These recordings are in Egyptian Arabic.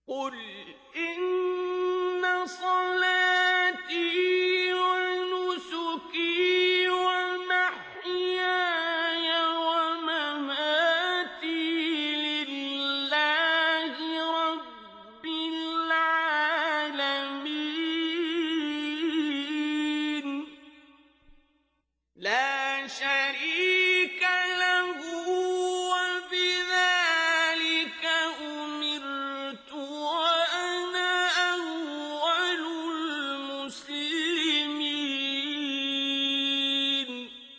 قل إن صلاتي ونسكي ومحياي ومماتي لله رب العالمين لا شريك له وبذلك أمرت وأنا أول المسلمين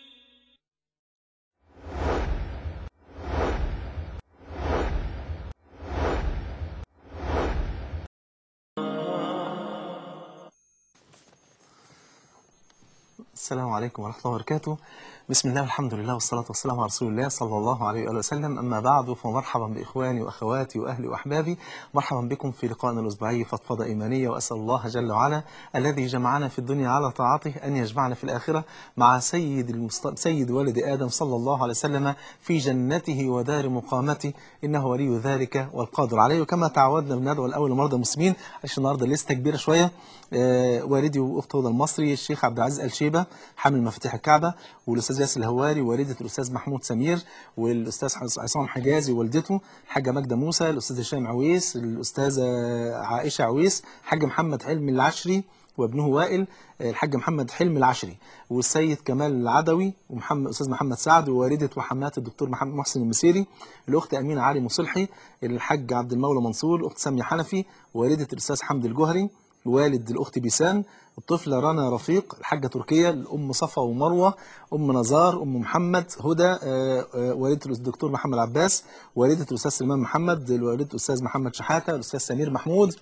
السلام عليكم ورحمة الله وبركاته بسم الله والحمد لله والصلاة والسلام على رسول الله صلى الله عليه وآله وسلم أما بعد فمرحبا بإخواني وأخواتي وأهلي وأحبابي مرحبا بكم في لقائنا الأسبوعي فضفضة إيمانية وأسأل الله جل وعلا الذي جمعنا في الدنيا على طاعته أن يجمعنا في الآخرة مع سيد المست... سيد والد آدم صلى الله عليه وسلم في جنته ودار مقامته إنه ولي ذلك والقادر عليه وكما تعودنا بندعو الأول مرضى المسلمين عشان النهارده لسه كبيرة شوية آه والدي وأخت هدى المصري الشيخ عبد العزيز الشيبة حامل مفاتيح الكعبة والأستاذ ياسر الهواري والدة الأستاذ محمود سمير والأستاذ عصام حجازي والدته الحاجة ماجدة موسى الأستاذ هشام عويس الأستاذة عائشة عويس الحاج محمد حلمي العشري وابنه وائل الحاج محمد حلمي العشري والسيد كمال العدوي ومحمد استاذ محمد سعد ووالده وحمات الدكتور محمد محسن المسيري الاخت امينه علي مصلحي الحاج عبد المولى منصور الاخت ساميه حنفي والده الاستاذ حمدي الجوهري والد الاخت بيسان الطفله رنا رفيق الحاجه تركيا الام صفا ومروه ام نزار ام محمد هدى آه، آه، والده الدكتور محمد عباس والده الاستاذ سليمان محمد والده الاستاذ محمد شحاته الاستاذ سمير محمود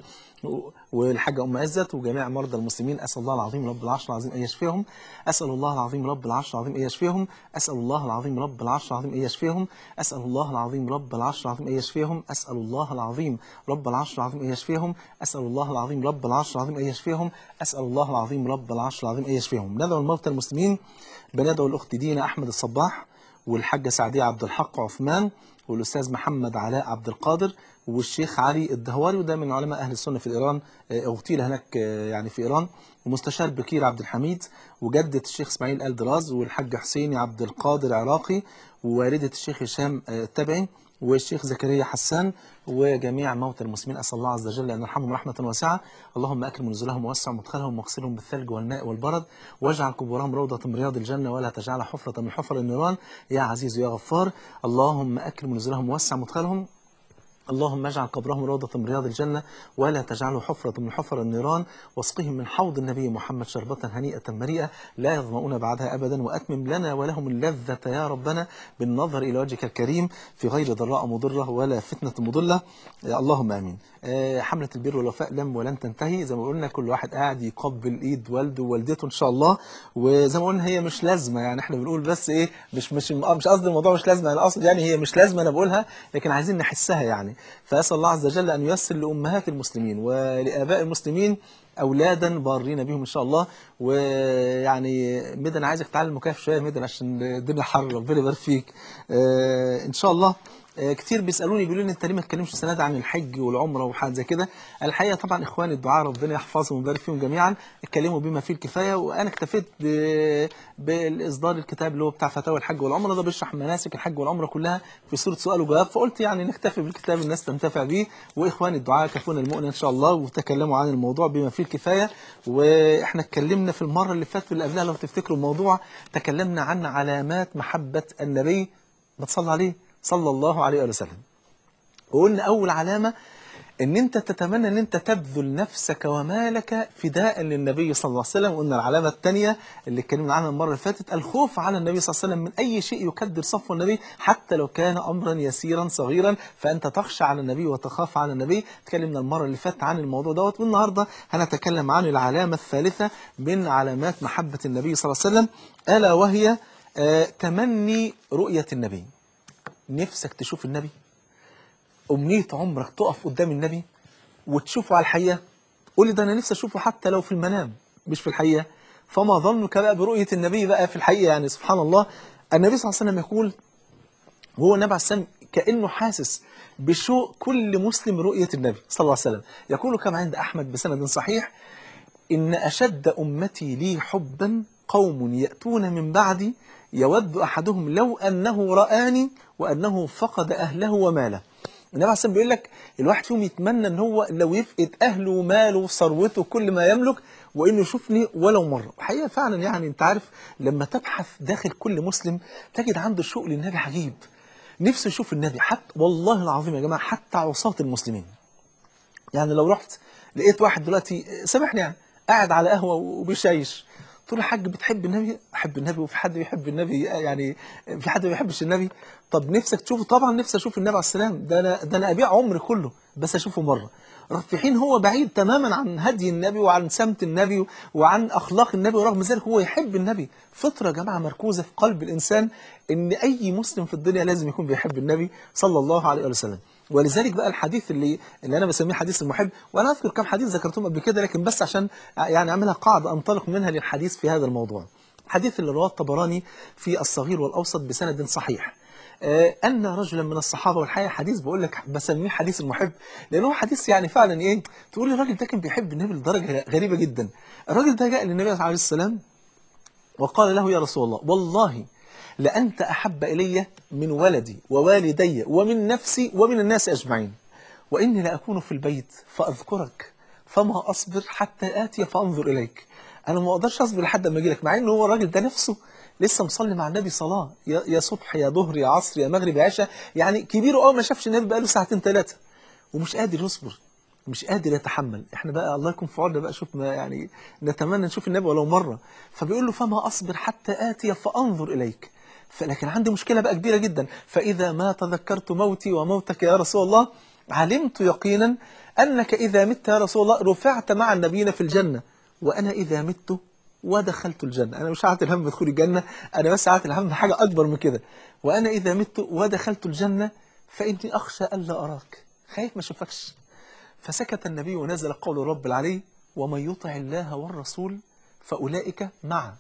والحاجة أم عزت وجميع مرضى المسلمين أسأل الله العظيم رب العرش العظيم أن يشفيهم أسأل الله العظيم رب العرش العظيم أن يشفيهم أسأل الله العظيم رب العرش العظيم أن يشفيهم أسأل الله العظيم رب العرش العظيم أن يشفيهم أسأل الله العظيم رب العرش العظيم أن يشفيهم أسأل الله العظيم رب العرش العظيم أن يشفيهم أسأل الله العظيم رب العرش العظيم أن يشفيهم ندعو الموتى المسلمين بندعو الأخت دينا أحمد الصباح والحاجة سعدية عبد الحق عثمان والأستاذ محمد علاء عبد القادر والشيخ علي الدهواري وده من علماء أهل السنة في إيران آه، اغتيل هناك آه، يعني في إيران ومستشار بكير عبد الحميد وجدة الشيخ إسماعيل آل دراز والحاج حسين عبد القادر عراقي ووالدة الشيخ هشام آه، التبعي والشيخ زكريا حسان وجميع موتى المسلمين أسأل الله عز وجل أن يرحمهم رحمة واسعة اللهم أكرم نزلهم ووسع مدخلهم واغسلهم بالثلج والماء والبرد واجعل قبورهم روضة من رياض الجنة ولا تجعلها حفرة من حفر النيران يا عزيز يا غفار اللهم أكرم نزلهم ووسع مدخلهم اللهم اجعل قبرهم روضة من رياض الجنة ولا تجعله حفرة من حفر النيران واسقهم من حوض النبي محمد شربة هنيئة مريئة لا يظمؤون بعدها أبدا وأتمم لنا ولهم اللذة يا ربنا بالنظر إلى وجهك الكريم في غير ضراء مضرة ولا فتنة مضلة يا اللهم آمين آه، حملة البر والوفاء لم ولن تنتهي زي ما قلنا كل واحد قاعد يقبل ايد والده ووالدته ان شاء الله وزي ما قلنا هي مش لازمه يعني احنا بنقول بس ايه مش مش آه، مش قصدي الموضوع مش لازمه انا اقصد يعني هي مش لازمه انا بقولها لكن عايزين نحسها يعني فاسال الله عز وجل ان ييسر لامهات المسلمين ولاباء المسلمين اولادا بارين بهم ان شاء الله ويعني ميدن انا عايزك تعلم مكيف شويه يا ميدن عشان الدنيا حر ربنا يبارك فيك آه، ان شاء الله آه، كتير بيسالوني بيقولوا لي انت ليه ما تتكلمش السنه دي عن الحج والعمره وحاجات زي كده الحقيقه طبعا اخواني الدعاء ربنا يحفظهم ويبارك فيهم جميعا اتكلموا بما فيه الكفايه وانا اكتفيت ب- بالاصدار الكتاب اللي هو بتاع فتاوى الحج والعمره ده بيشرح مناسك الحج والعمره كلها في صوره سؤال وجواب فقلت يعني نكتفي بالكتاب الناس تنتفع بيه واخواني الدعاء كفونا المؤمن ان شاء الله وتكلموا عن الموضوع بما فيه الكفايه واحنا اتكلمنا في المره اللي فاتت واللي قبلها لو تفتكروا الموضوع تكلمنا عن علامات محبه النبي ما تصلى عليه صلى الله عليه وآله وسلم وقلنا أول علامة ان انت تتمنى ان انت تبذل نفسك ومالك فداء للنبي صلى الله عليه وسلم وقلنا العلامه الثانيه اللي اتكلمنا عنها المره اللي فاتت الخوف على النبي صلى الله عليه وسلم من اي شيء يكدر صفو النبي حتى لو كان امرا يسيرا صغيرا فانت تخشى على النبي وتخاف على النبي اتكلمنا المره اللي فاتت عن الموضوع دوت والنهارده هنتكلم عن العلامه الثالثه من علامات محبه النبي صلى الله عليه وسلم الا وهي آه تمني رؤيه النبي نفسك تشوف النبي أمنية عمرك تقف قدام النبي وتشوفه على الحقيقة قول لي ده أنا نفسي أشوفه حتى لو في المنام مش في الحقيقة فما ظنك بقى برؤية النبي بقى في الحقيقة يعني سبحان الله النبي صلى الله عليه وسلم يقول وهو النبي عليه السلام كأنه حاسس بشوق كل مسلم رؤية النبي صلى الله عليه وسلم يقول كما عند أحمد بسند صحيح إن أشد أمتي لي حبا قوم يأتون من بعدي يود أحدهم لو أنه رآني وأنه فقد أهله وماله النبي عليه الصلاة بيقول لك الواحد فيهم يتمنى ان هو لو يفقد اهله وماله وثروته كل ما يملك وانه يشوفني ولو مره وحقيقه فعلا يعني انت عارف لما تبحث داخل كل مسلم تجد عنده شوق للنبي عجيب نفسه يشوف النبي حتى والله العظيم يا جماعه حتى عصاة المسلمين يعني لو رحت لقيت واحد دلوقتي سامحني يعني قاعد على قهوه وبيشيش تقول له حاج بتحب النبي احب النبي وفي حد بيحب النبي يعني في حد ما بيحبش النبي طب نفسك تشوفه طبعا نفسي اشوف النبي عليه السلام ده انا ده انا ابيع عمري كله بس اشوفه مره في حين هو بعيد تماما عن هدي النبي وعن سمت النبي وعن اخلاق النبي ورغم ذلك هو يحب النبي فطره يا جماعه مركوزه في قلب الانسان ان اي مسلم في الدنيا لازم يكون بيحب النبي صلى الله عليه وسلم ولذلك بقى الحديث اللي اللي انا بسميه حديث المحب وانا اذكر كم حديث ذكرتهم قبل كده لكن بس عشان يعني اعملها قاعده انطلق منها للحديث في هذا الموضوع الحديث اللي رواه الطبراني في الصغير والاوسط بسند صحيح آه، أن رجلا من الصحابة والحقيقة حديث بقول لك بسميه حديث المحب لأنه هو حديث يعني فعلا إيه تقول لي الراجل ده كان بيحب النبي لدرجة غريبة جدا الراجل ده جاء للنبي عليه السلام وقال له يا رسول الله والله لأنت أحب إلي من ولدي ووالدي ومن نفسي ومن الناس أجمعين وإني لأكون في البيت فأذكرك فما أصبر حتى آتي فأنظر إليك أنا ما أقدرش أصبر لحد ما أجي لك مع إن هو الراجل ده نفسه لسه مصلي مع النبي صلاة يا يا صبح يا ظهر يا عصر يا مغرب يا عشاء يعني كبير قوي ما شافش النبي بقاله ساعتين ثلاثة ومش قادر يصبر مش قادر يتحمل احنا بقى الله يكون في عوننا بقى شوف ما يعني نتمنى نشوف النبي ولو مرة فبيقول له فما أصبر حتى آتي فأنظر إليك فلكن عندي مشكلة بقى كبيرة جدا فإذا ما تذكرت موتي وموتك يا رسول الله علمت يقينا أنك إذا مت يا رسول الله رفعت مع النبيين في الجنة وأنا إذا مت ودخلت الجنة أنا مش عاتل هم بدخول الجنة أنا بس عاتل هم حاجة أكبر من كده وأنا إذا مت ودخلت الجنة فإني أخشى ألا أراك خايف ما أشوفكش فسكت النبي ونزل قول رب العلي ومن يطع الله والرسول فأولئك مع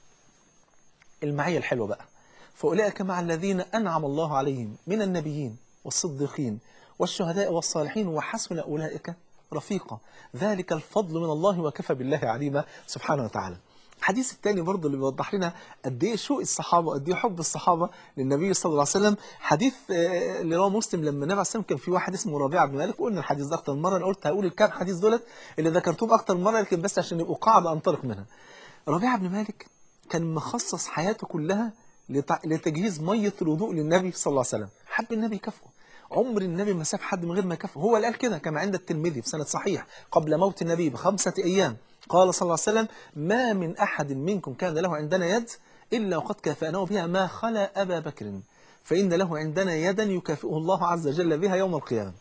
المعية الحلوة بقى فأولئك مع الذين أنعم الله عليهم من النبيين والصديقين والشهداء والصالحين وحسن أولئك رفيقا ذلك الفضل من الله وكفى بالله عليما سبحانه وتعالى الحديث الثاني برضه اللي بيوضح لنا قد ايه شوق الصحابه وقد ايه حب الصحابه للنبي صلى الله عليه وسلم حديث آه، اللي رواه مسلم لما النبي عليه الصلاه والسلام كان في واحد اسمه ربيعه بن مالك قلنا الحديث ده اكتر من مره انا قلت هقول الكام حديث دولت اللي ذكرتهم اكتر من مره لكن بس عشان يبقوا قاعده انطلق منها ربيعه بن مالك كان مخصص حياته كلها لتع- لتجهيز ميه الوضوء للنبي صلى الله عليه وسلم حب النبي يكافئه عمر النبي ما ساب حد من غير ما يكافئه هو اللي قال كده كما عند الترمذي في سند صحيح قبل موت النبي بخمسة أيام قال صلى الله عليه وسلم ما من أحد منكم كان له عندنا يد إلا وقد كافأناه بها ما خلا أبا بكر فإن له عندنا يدا يكافئه الله عز وجل بها يوم القيامة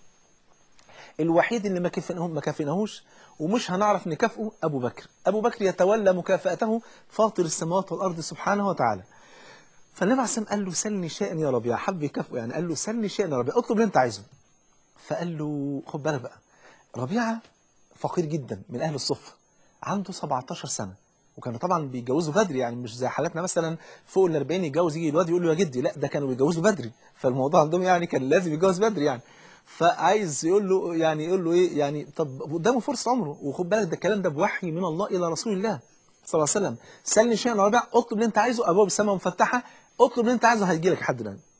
الوحيد اللي ما كافئناه ما كافئناهوش ومش هنعرف نكافئه أبو بكر أبو بكر يتولى مكافأته فاطر السماوات والأرض سبحانه وتعالى فالنبي عليه الصلاة والسلام قال له سلني شيئا يا ربيع حب يكافئه يعني قال له سلني شيئا يا ربيع اطلب اللي انت عايزه فقال له خد بالك بقى ربيعة فقير جدا من أهل الصفة عنده 17 سنة وكانوا طبعا بيتجوزوا بدري يعني مش زي حالاتنا مثلا فوق ال 40 يتجوز يجي الواد يقول له يا جدي لا ده كانوا بيتجوزوا بدري فالموضوع عندهم يعني كان لازم يتجوز بدري يعني فعايز يقول له يعني يقول له ايه يعني طب قدامه فرصه عمره وخد بالك ده الكلام ده بوحي من الله الى رسول الله صلى الله عليه وسلم سلني شيئا يا ربيع اطلب اللي انت عايزه ابواب السماء مفتحه اطلب اللي انت عايزه هيجي لك لحد الان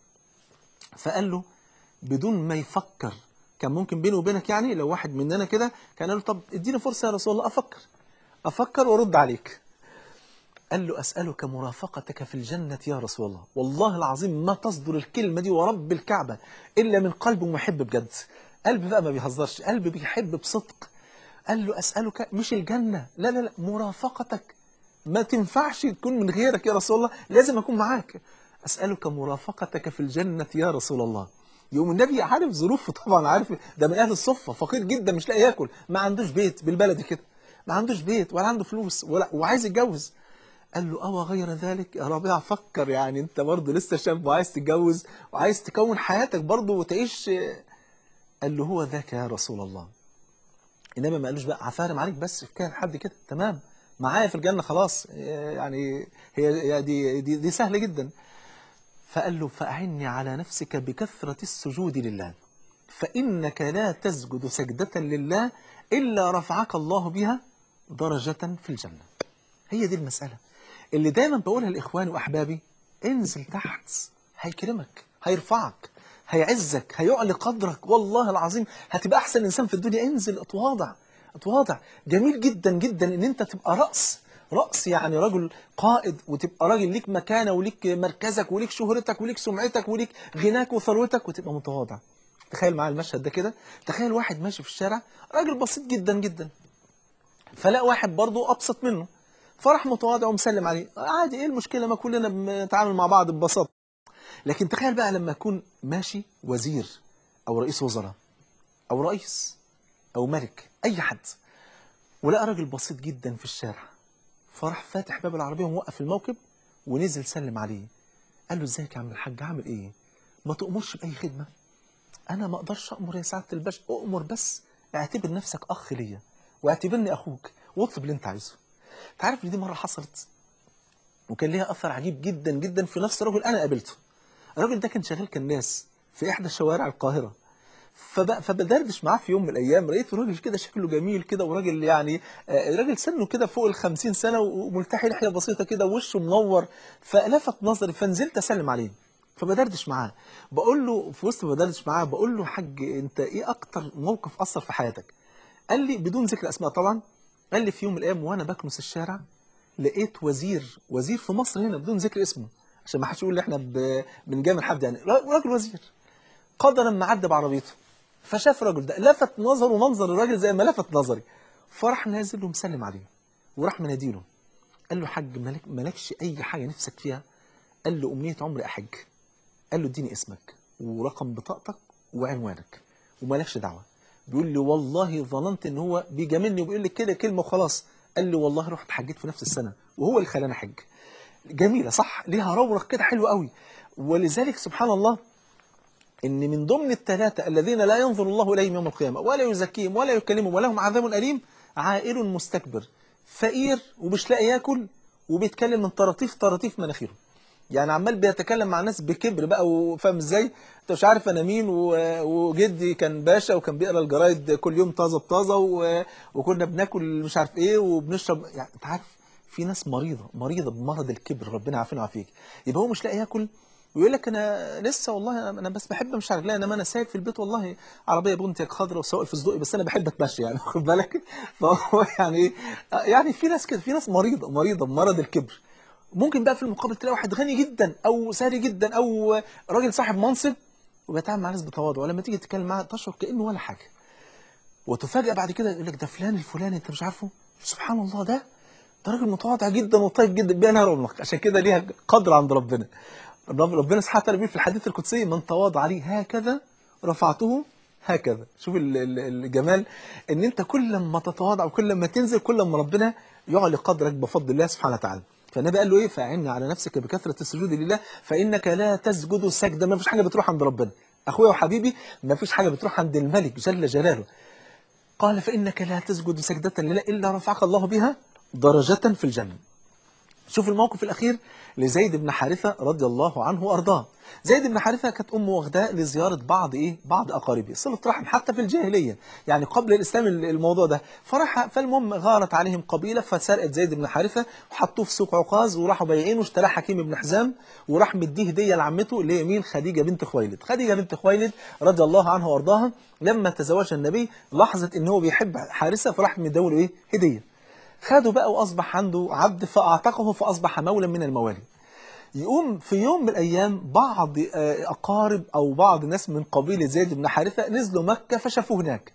فقال له بدون ما يفكر كان ممكن بيني وبينك يعني لو واحد مننا كده كان قال له طب اديني فرصه يا رسول الله افكر افكر وارد عليك قال له اسالك مرافقتك في الجنه يا رسول الله والله العظيم ما تصدر الكلمه دي ورب الكعبه الا من قلب محب بجد قلب بقى ما بيهزرش قلب بيحب بصدق قال له اسالك مش الجنه لا لا لا مرافقتك ما تنفعش تكون من غيرك يا رسول الله لازم أكون معاك أسألك مرافقتك في الجنة يا رسول الله يوم النبي عارف ظروفه طبعا عارف ده من أهل الصفة فقير جدا مش لاقي ياكل ما عندوش بيت بالبلدي كده ما عندوش بيت ولا عنده فلوس ولا وعايز يتجوز قال له أو غير ذلك يا ربيع فكر يعني أنت برضه لسه شاب وعايز تتجوز وعايز تكون حياتك برضه وتعيش قال له هو ذاك يا رسول الله انما ما قالوش بقى عفارم عليك بس كان حد كده تمام معايا في الجنه خلاص يعني هي هي دي دي, دي سهله جدا فقال له فأعني على نفسك بكثرة السجود لله فإنك لا تسجد سجدة لله إلا رفعك الله بها درجة في الجنة هي دي المسألة اللي دايما بقولها لإخواني وأحبابي انزل تحت هيكرمك هيرفعك هيعزك هيعلي قدرك والله العظيم هتبقى أحسن إنسان في الدنيا انزل اتواضع اتواضع جميل جدا جدا إن أنت تبقى رأس رأس يعني رجل قائد وتبقى راجل ليك مكانة وليك مركزك وليك شهرتك وليك سمعتك وليك غناك وثروتك وتبقى متواضع تخيل معايا المشهد ده كده تخيل واحد ماشي في الشارع راجل بسيط جدا جدا فلاقى واحد برضه ابسط منه فراح متواضع ومسلم عليه عادي ايه المشكله ما كلنا بنتعامل مع بعض ببساطه لكن تخيل بقى لما يكون ماشي وزير او رئيس وزراء او رئيس او ملك اي حد ولقى راجل بسيط جدا في الشارع فراح فاتح باب العربيه وموقف الموكب ونزل سلم عليه قال له ازيك يا عم الحاج عامل ايه ما تؤمرش باي خدمه انا ما اقدرش امر يا سعاده الباشا اؤمر بس اعتبر نفسك اخ ليا واعتبرني اخوك واطلب اللي انت عايزه انت عارف ان دي مره حصلت وكان ليها اثر عجيب جدا جدا في نفس الرجل انا قابلته الراجل ده كان شغال كناس في احدى شوارع القاهره فب... فبدردش معاه في يوم من الايام لقيت راجل كده شكله جميل كده وراجل يعني آه، راجل سنه كده فوق ال 50 سنه وملتحي لحيه بسيطه كده ووشه منور فلفت نظري فنزلت اسلم عليه فبدردش معاه بقول له في وسط ما بدردش معاه بقول له حاج انت ايه اكتر موقف اثر في حياتك قال لي بدون ذكر اسماء طبعا قال لي في يوم من الايام وانا بكنس الشارع لقيت وزير وزير في مصر هنا بدون ذكر اسمه عشان ما حدش يقول لي احنا ب... بنجامل حد يعني راجل وزير قدرا ما عدى بعربيته فشاف الراجل ده لفت نظره منظر الراجل زي ما لفت نظري فراح نازل له مسلم عليه وراح مناديله قال له حاج مالك مالكش اي حاجه نفسك فيها قال له امنيه عمري احج قال له اديني اسمك ورقم بطاقتك وعنوانك ومالكش دعوه بيقول لي والله ظننت ان هو بيجاملني وبيقول لي كده كلمه وخلاص قال لي والله رحت حجيت في نفس السنه وهو اللي خلاني احج جميله صح ليها رورق كده حلو قوي ولذلك سبحان الله ان من ضمن الثلاثه الذين لا ينظر الله اليهم يوم القيامه ولا يزكيهم ولا يكلمهم ولهم عذاب اليم عائل مستكبر فقير ومش لاقي ياكل وبيتكلم من طراطيف طراطيف مناخيره يعني عمال بيتكلم مع الناس بكبر بقى وفاهم ازاي انت مش عارف انا مين و- وجدي كان باشا وكان بيقرا الجرايد كل يوم طازه بطازه و- وكنا بناكل مش عارف ايه وبنشرب يعني انت عارف في ناس مريضه مريضه بمرض الكبر ربنا يعافينا ويعافيك يبقى هو مش لاقي ياكل ويقول لك انا لسه والله انا بس بحب مش عارف لا انما انا سايق في البيت والله عربيه بونتيك خضراء وسواق في صدقي بس انا بحب اتمشى يعني خد بالك فهو يعني ايه يعني في ناس كده في ناس مريضه مريضه بمرض الكبر ممكن بقى في المقابل تلاقي واحد غني جدا او ثري جدا او راجل صاحب منصب وبيتعامل مع ناس بتواضع ولما تيجي تتكلم معاه تشعر كانه ولا حاجه وتفاجئ بعد كده يقول لك ده فلان الفلاني انت مش عارفه سبحان الله ده ده راجل متواضع جدا وطيب جدا بينهر امك عشان كده ليها قدر عند ربنا رب- ربنا سبحانه وتعالى بيقول في الحديث القدسي من تواضع لي هكذا رفعته هكذا شوف ال- ال- الجمال ان انت كل ما تتواضع وكل ما تنزل كل ما ربنا يعلي قدرك بفضل الله سبحانه وتعالى فالنبي قال له ايه فاعني على نفسك بكثره السجود لله فانك لا تسجد سجده ما فيش حاجه بتروح عند ربنا اخويا وحبيبي ما فيش حاجه بتروح عند الملك جل جلاله قال فإنك لا تسجد سجدة لله إلا رفعك الله بها درجة في الجنة شوف الموقف الأخير لزيد بن حارثة رضي الله عنه وأرضاه زيد بن حارثة كانت أمه واخداه لزيارة بعض إيه بعض أقاربه صلة رحم حتى في الجاهلية يعني قبل الإسلام الموضوع ده فراح فالمهم غارت عليهم قبيلة فسرقت زيد بن حارثة وحطوه في سوق عكاظ وراحوا بايعينه واشتراه حكيم بن حزام وراح مديه هدية لعمته اللي هي مين خديجة بنت خويلد خديجة بنت خويلد رضي الله عنها وأرضاها لما تزوجها النبي لاحظت إن هو بيحب حارثة فراح مديله إيه هدية خده بقى وأصبح عنده عبد فأعتقه فأصبح مولا من الموالي يقوم في يوم من الأيام بعض آه، أقارب أو بعض ناس من قبيلة زيد بن حارثة نزلوا مكة فشافوه هناك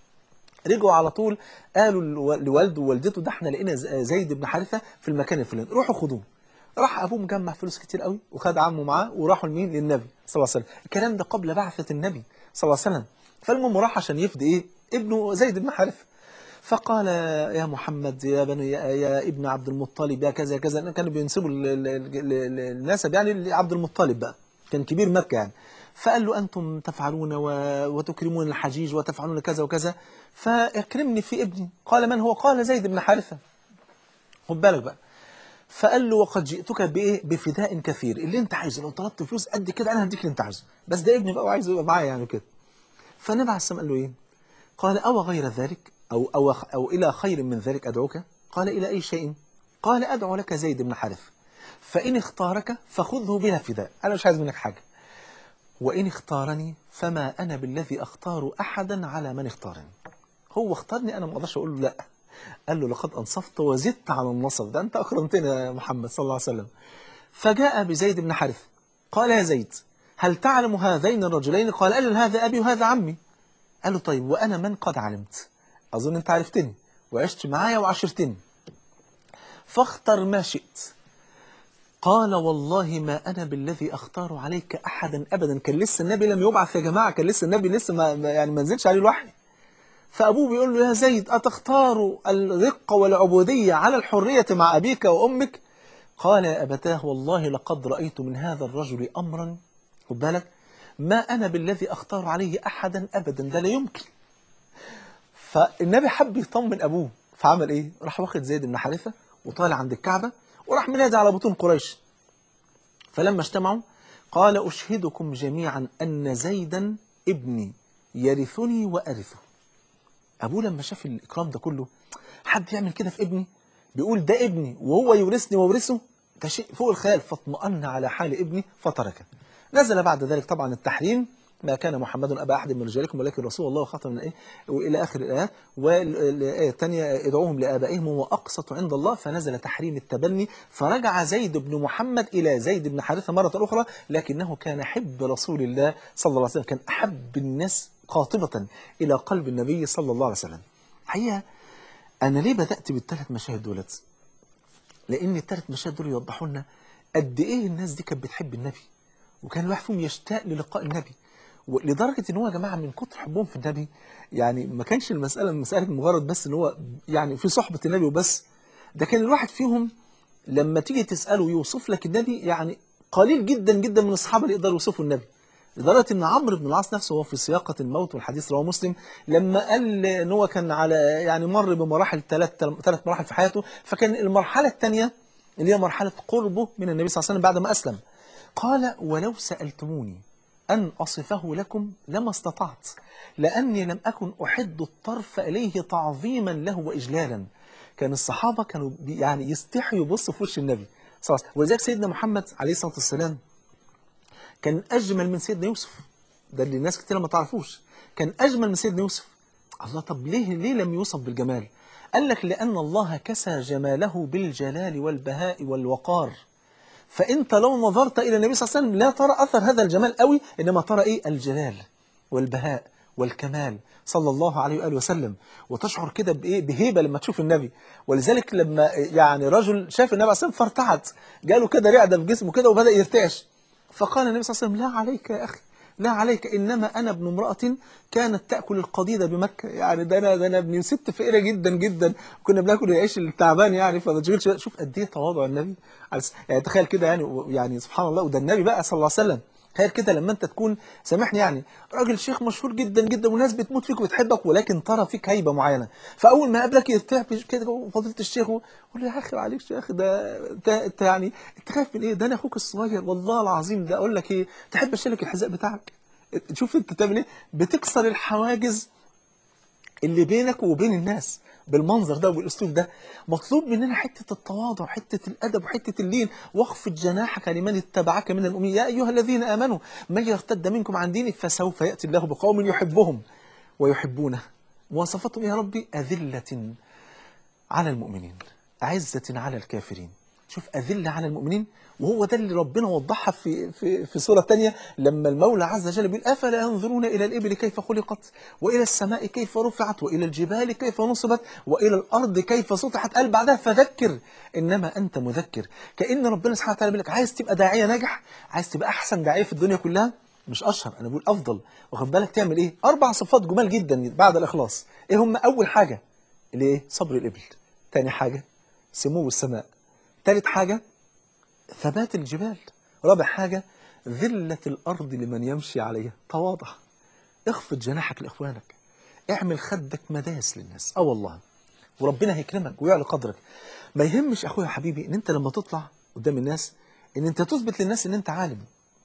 رجعوا على طول قالوا لو- لوالده ووالدته ده احنا لقينا ز- زيد بن حارثة في المكان الفلاني روحوا خدوه راح ابوه مجمع فلوس كتير قوي وخد عمه معاه وراحوا لمين للنبي صلى الله عليه وسلم الكلام ده قبل بعثة النبي صلى الله عليه وسلم فالمهم راح عشان يفدي ايه ابنه زيد بن حارثة فقال يا محمد يا بني يا, يا ابن عبد المطلب يا كذا كذا كانوا بينسبوا ال- ال- ال- ال- النسب يعني لعبد المطلب بقى كان كبير مكة يعني فقال له أنتم تفعلون و- وتكرمون الحجيج وتفعلون كذا وكذا فاكرمني في ابني قال من هو قال زيد بن حارثة خد بالك بقى فقال له وقد جئتك بايه بفداء كثير اللي انت عايزه لو طلبت فلوس قد كده انا هديك اللي انت عايزه بس ده ابني بقى وعايزه يبقى معايا يعني كده فالنبي عليه السلام قال له ايه قال او غير ذلك او او او الى خير من ذلك ادعوك قال الى اي شيء قال ادعو لك زيد بن حارث فان اختارك فخذه بلا فداء انا مش عايز منك حاجه وإن اختارني فما أنا بالذي أختار أحدا على من اختارني هو اختارني أنا ما أقدرش أقول له لا قال له لقد أنصفت وزدت على النصب ده أنت أكرمتني يا محمد صلى الله عليه وسلم فجاء بزيد بن حارث قال يا زيد هل تعلم هذين الرجلين قال أجل هذا أبي وهذا عمي قال له طيب وأنا من قد علمت أظن أنت عرفتني وعشت معايا وعشرتني فاختر ما شئت قال والله ما أنا بالذي أختار عليك أحدا أبدا كان لسه النبي لم يبعث يا جماعة كان لسه النبي لسه ما ما- يعني ما نزلش عليه الوحي فأبوه بيقول له يا زيد أتختار الرقة والعبودية على الحرية مع أبيك وأمك قال يا أبتاه والله لقد رأيت من هذا الرجل أمرا خد بالك ما أنا بالذي أختار عليه أحدا أبدا ده لا يمكن فالنبي حب يطمن أبوه فعمل إيه راح واخد زيد بن حارثة وطالع عند الكعبة وراح منادي على بطون قريش فلما اجتمعوا قال أشهدكم جميعا أن زيدا ابني يرثني وأرثه أبوه لما شاف الإكرام ده كله حد يعمل كده في ابني بيقول ده ابني وهو يورثني وورثه ده شيء فوق الخيال فاطمأن على حال ابني فتركه نزل بعد ذلك طبعا التحريم ما كان محمد أبا أحد من رجالكم ولكن رسول الله خاتم من إيه وإلى آخر الآيات والآية الثانية ادعوهم لآبائهم هو أقسط عند الله فنزل تحريم التبني فرجع زيد بن محمد إلى زيد بن حارثة مرة أخرى لكنه كان حب رسول الله صلى الله عليه وسلم كان أحب الناس قاطبة إلى قلب النبي صلى الله عليه وسلم حقيقة أنا ليه بدأت بالثلاث مشاهد دولت لأن الثلاث مشاهد دول يوضحوا لنا قد إيه الناس دي كانت بتحب النبي وكان الواحد فيهم يشتاق للقاء النبي لدرجة ان هو يا جماعة من كتر حبهم في النبي يعني ما كانش المسألة مسألة مجرد بس ان هو يعني في صحبة النبي وبس ده كان الواحد فيهم لما تيجي تسأله يوصف لك النبي يعني قليل جدا جدا من الصحابة اللي يقدروا يوصفوا النبي لدرجة ان عمرو بن العاص نفسه هو في سياقة الموت والحديث رواه مسلم لما قال ان هو كان على يعني مر بمراحل ثلاث ثلاث مراحل في حياته فكان المرحلة الثانية اللي هي مرحلة قربه من النبي صلى الله عليه وسلم بعد ما أسلم قال ولو سألتموني أن أصفه لكم لما استطعت لأني لم أكن أحد الطرف إليه تعظيما له وإجلالا كان الصحابة كانوا بي- يعني يستحيوا يبصوا في وش النبي صلى الله عليه وسلم ولذلك سيدنا محمد عليه الصلاة والسلام كان أجمل من سيدنا يوسف ده اللي الناس كتير ما تعرفوش كان أجمل من سيدنا يوسف الله طب ليه ليه لم يوصف بالجمال قال لك لأن الله كسى جماله بالجلال والبهاء والوقار فانت لو نظرت الى النبي صلى الله عليه وسلم لا ترى اثر هذا الجمال قوي انما ترى ايه الجلال والبهاء والكمال صلى الله عليه واله وسلم وتشعر كده بايه بهيبه لما تشوف النبي ولذلك لما يعني رجل شاف النبي عليه الصلاه والسلام فارتعد جاله كده رعده في جسمه كده وبدا يرتعش فقال النبي صلى الله عليه وسلم لا عليك يا اخي لا عليك انما انا ابن امراه كانت تاكل القضيض بمكه يعني ده انا ده انا ابن ست فقيره جدا جدا كنا بناكل العيش التعبان يعني فما تشغلش بالك. شوف قد ايه تواضع النبي على س- يعني تخيل كده يعني و- يعني سبحان الله وده النبي بقى صلى الله عليه وسلم تخيل كده لما انت تكون سامحني يعني راجل شيخ مشهور جدا جدا والناس بتموت فيك وبتحبك ولكن ترى فيك هيبه معينه فاول ما قابلك يرتاح في- كده فضيله الشيخ يقول له يا اخي عليك يا اخي ده انت انت يعني انت خايف من ايه ده انا اخوك الصغير والله العظيم ده اقول لك ايه تحب اشيلك الحذاء بتاعك شوف انت بتعمل ايه بتكسر الحواجز اللي بينك وبين الناس بالمنظر ده وبالاسلوب ده مطلوب مننا حته التواضع حته الادب وحته اللين واخفض جناحك لمن اتبعك من المؤمنين يا ايها الذين امنوا من يرتد منكم عن دينه فسوف ياتي الله بقوم يحبهم ويحبونه مواصفتهم يا ربي اذله على المؤمنين عزة على الكافرين شوف أذلة على المؤمنين وهو ده اللي ربنا وضحها في في في سورة تانية لما المولى عز وجل بيقول أفلا ينظرون إلى الإبل كيف خلقت وإلى السماء كيف رفعت وإلى الجبال كيف نصبت وإلى الأرض كيف سطحت قال بعدها فذكر إنما أنت مذكر كأن ربنا سبحانه وتعالى بيقول لك عايز تبقى داعية ناجح عايز تبقى أحسن داعية في الدنيا كلها مش أشهر أنا بقول أفضل واخد بالك تعمل إيه أربع صفات جمال جدا بعد الإخلاص إيه هم أول حاجة اللي إيه صبر الإبل تاني حاجة سمو السماء تالت حاجة ثبات الجبال رابع حاجة ذلة الأرض لمن يمشي عليها تواضع اخفض جناحك لإخوانك اعمل خدك مداس للناس اه والله وربنا هيكرمك ويعلى قدرك ما يهمش اخويا حبيبي ان انت لما تطلع قدام الناس ان انت تثبت للناس ان انت عالم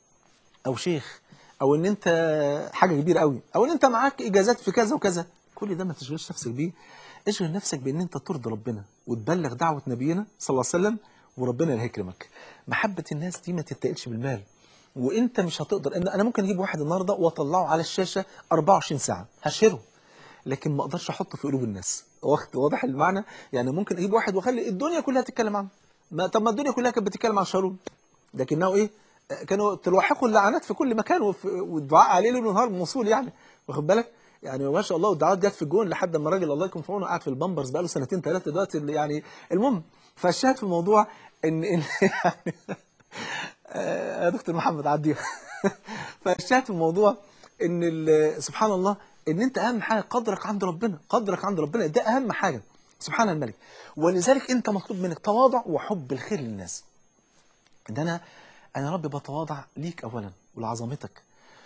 او شيخ او ان انت حاجه كبيره قوي او ان انت معاك اجازات في كذا وكذا كل ده ما تشغلش نفسك بيه اشغل نفسك بان انت ترضي ربنا وتبلغ دعوه نبينا صلى الله عليه وسلم وربنا اللي هيكرمك محبه الناس دي ما تتقلش بالمال وانت مش هتقدر ان انا ممكن اجيب واحد النهارده واطلعه على الشاشه 24 ساعه هشهره لكن ما اقدرش احطه في قلوب الناس واخد واضح المعنى يعني ممكن اجيب واحد واخلي الدنيا كلها تتكلم عنه ما طب ما الدنيا كلها كانت بتتكلم عن شارون لكنه ايه كانوا تلوحقوا اللعنات في كل مكان وفي- والدعاء عليه ليل ونهار موصول يعني واخد بالك يعني ما شاء الله والدعوات جت في الجون لحد ما الراجل الله يكون في عونه قاعد في البامبرز بقاله سنتين ثلاثه دلوقتي اللي يعني المهم فالشاهد في الموضوع ان ان يعني آه، يا دكتور محمد عديها فالشاهد في الموضوع ان ال- سبحان الله ان انت اهم حاجه قدرك عند ربنا قدرك عند ربنا ده اهم حاجه سبحان الملك ولذلك انت مطلوب منك تواضع وحب الخير للناس ان انا انا يا رب بتواضع ليك اولا ولعظمتك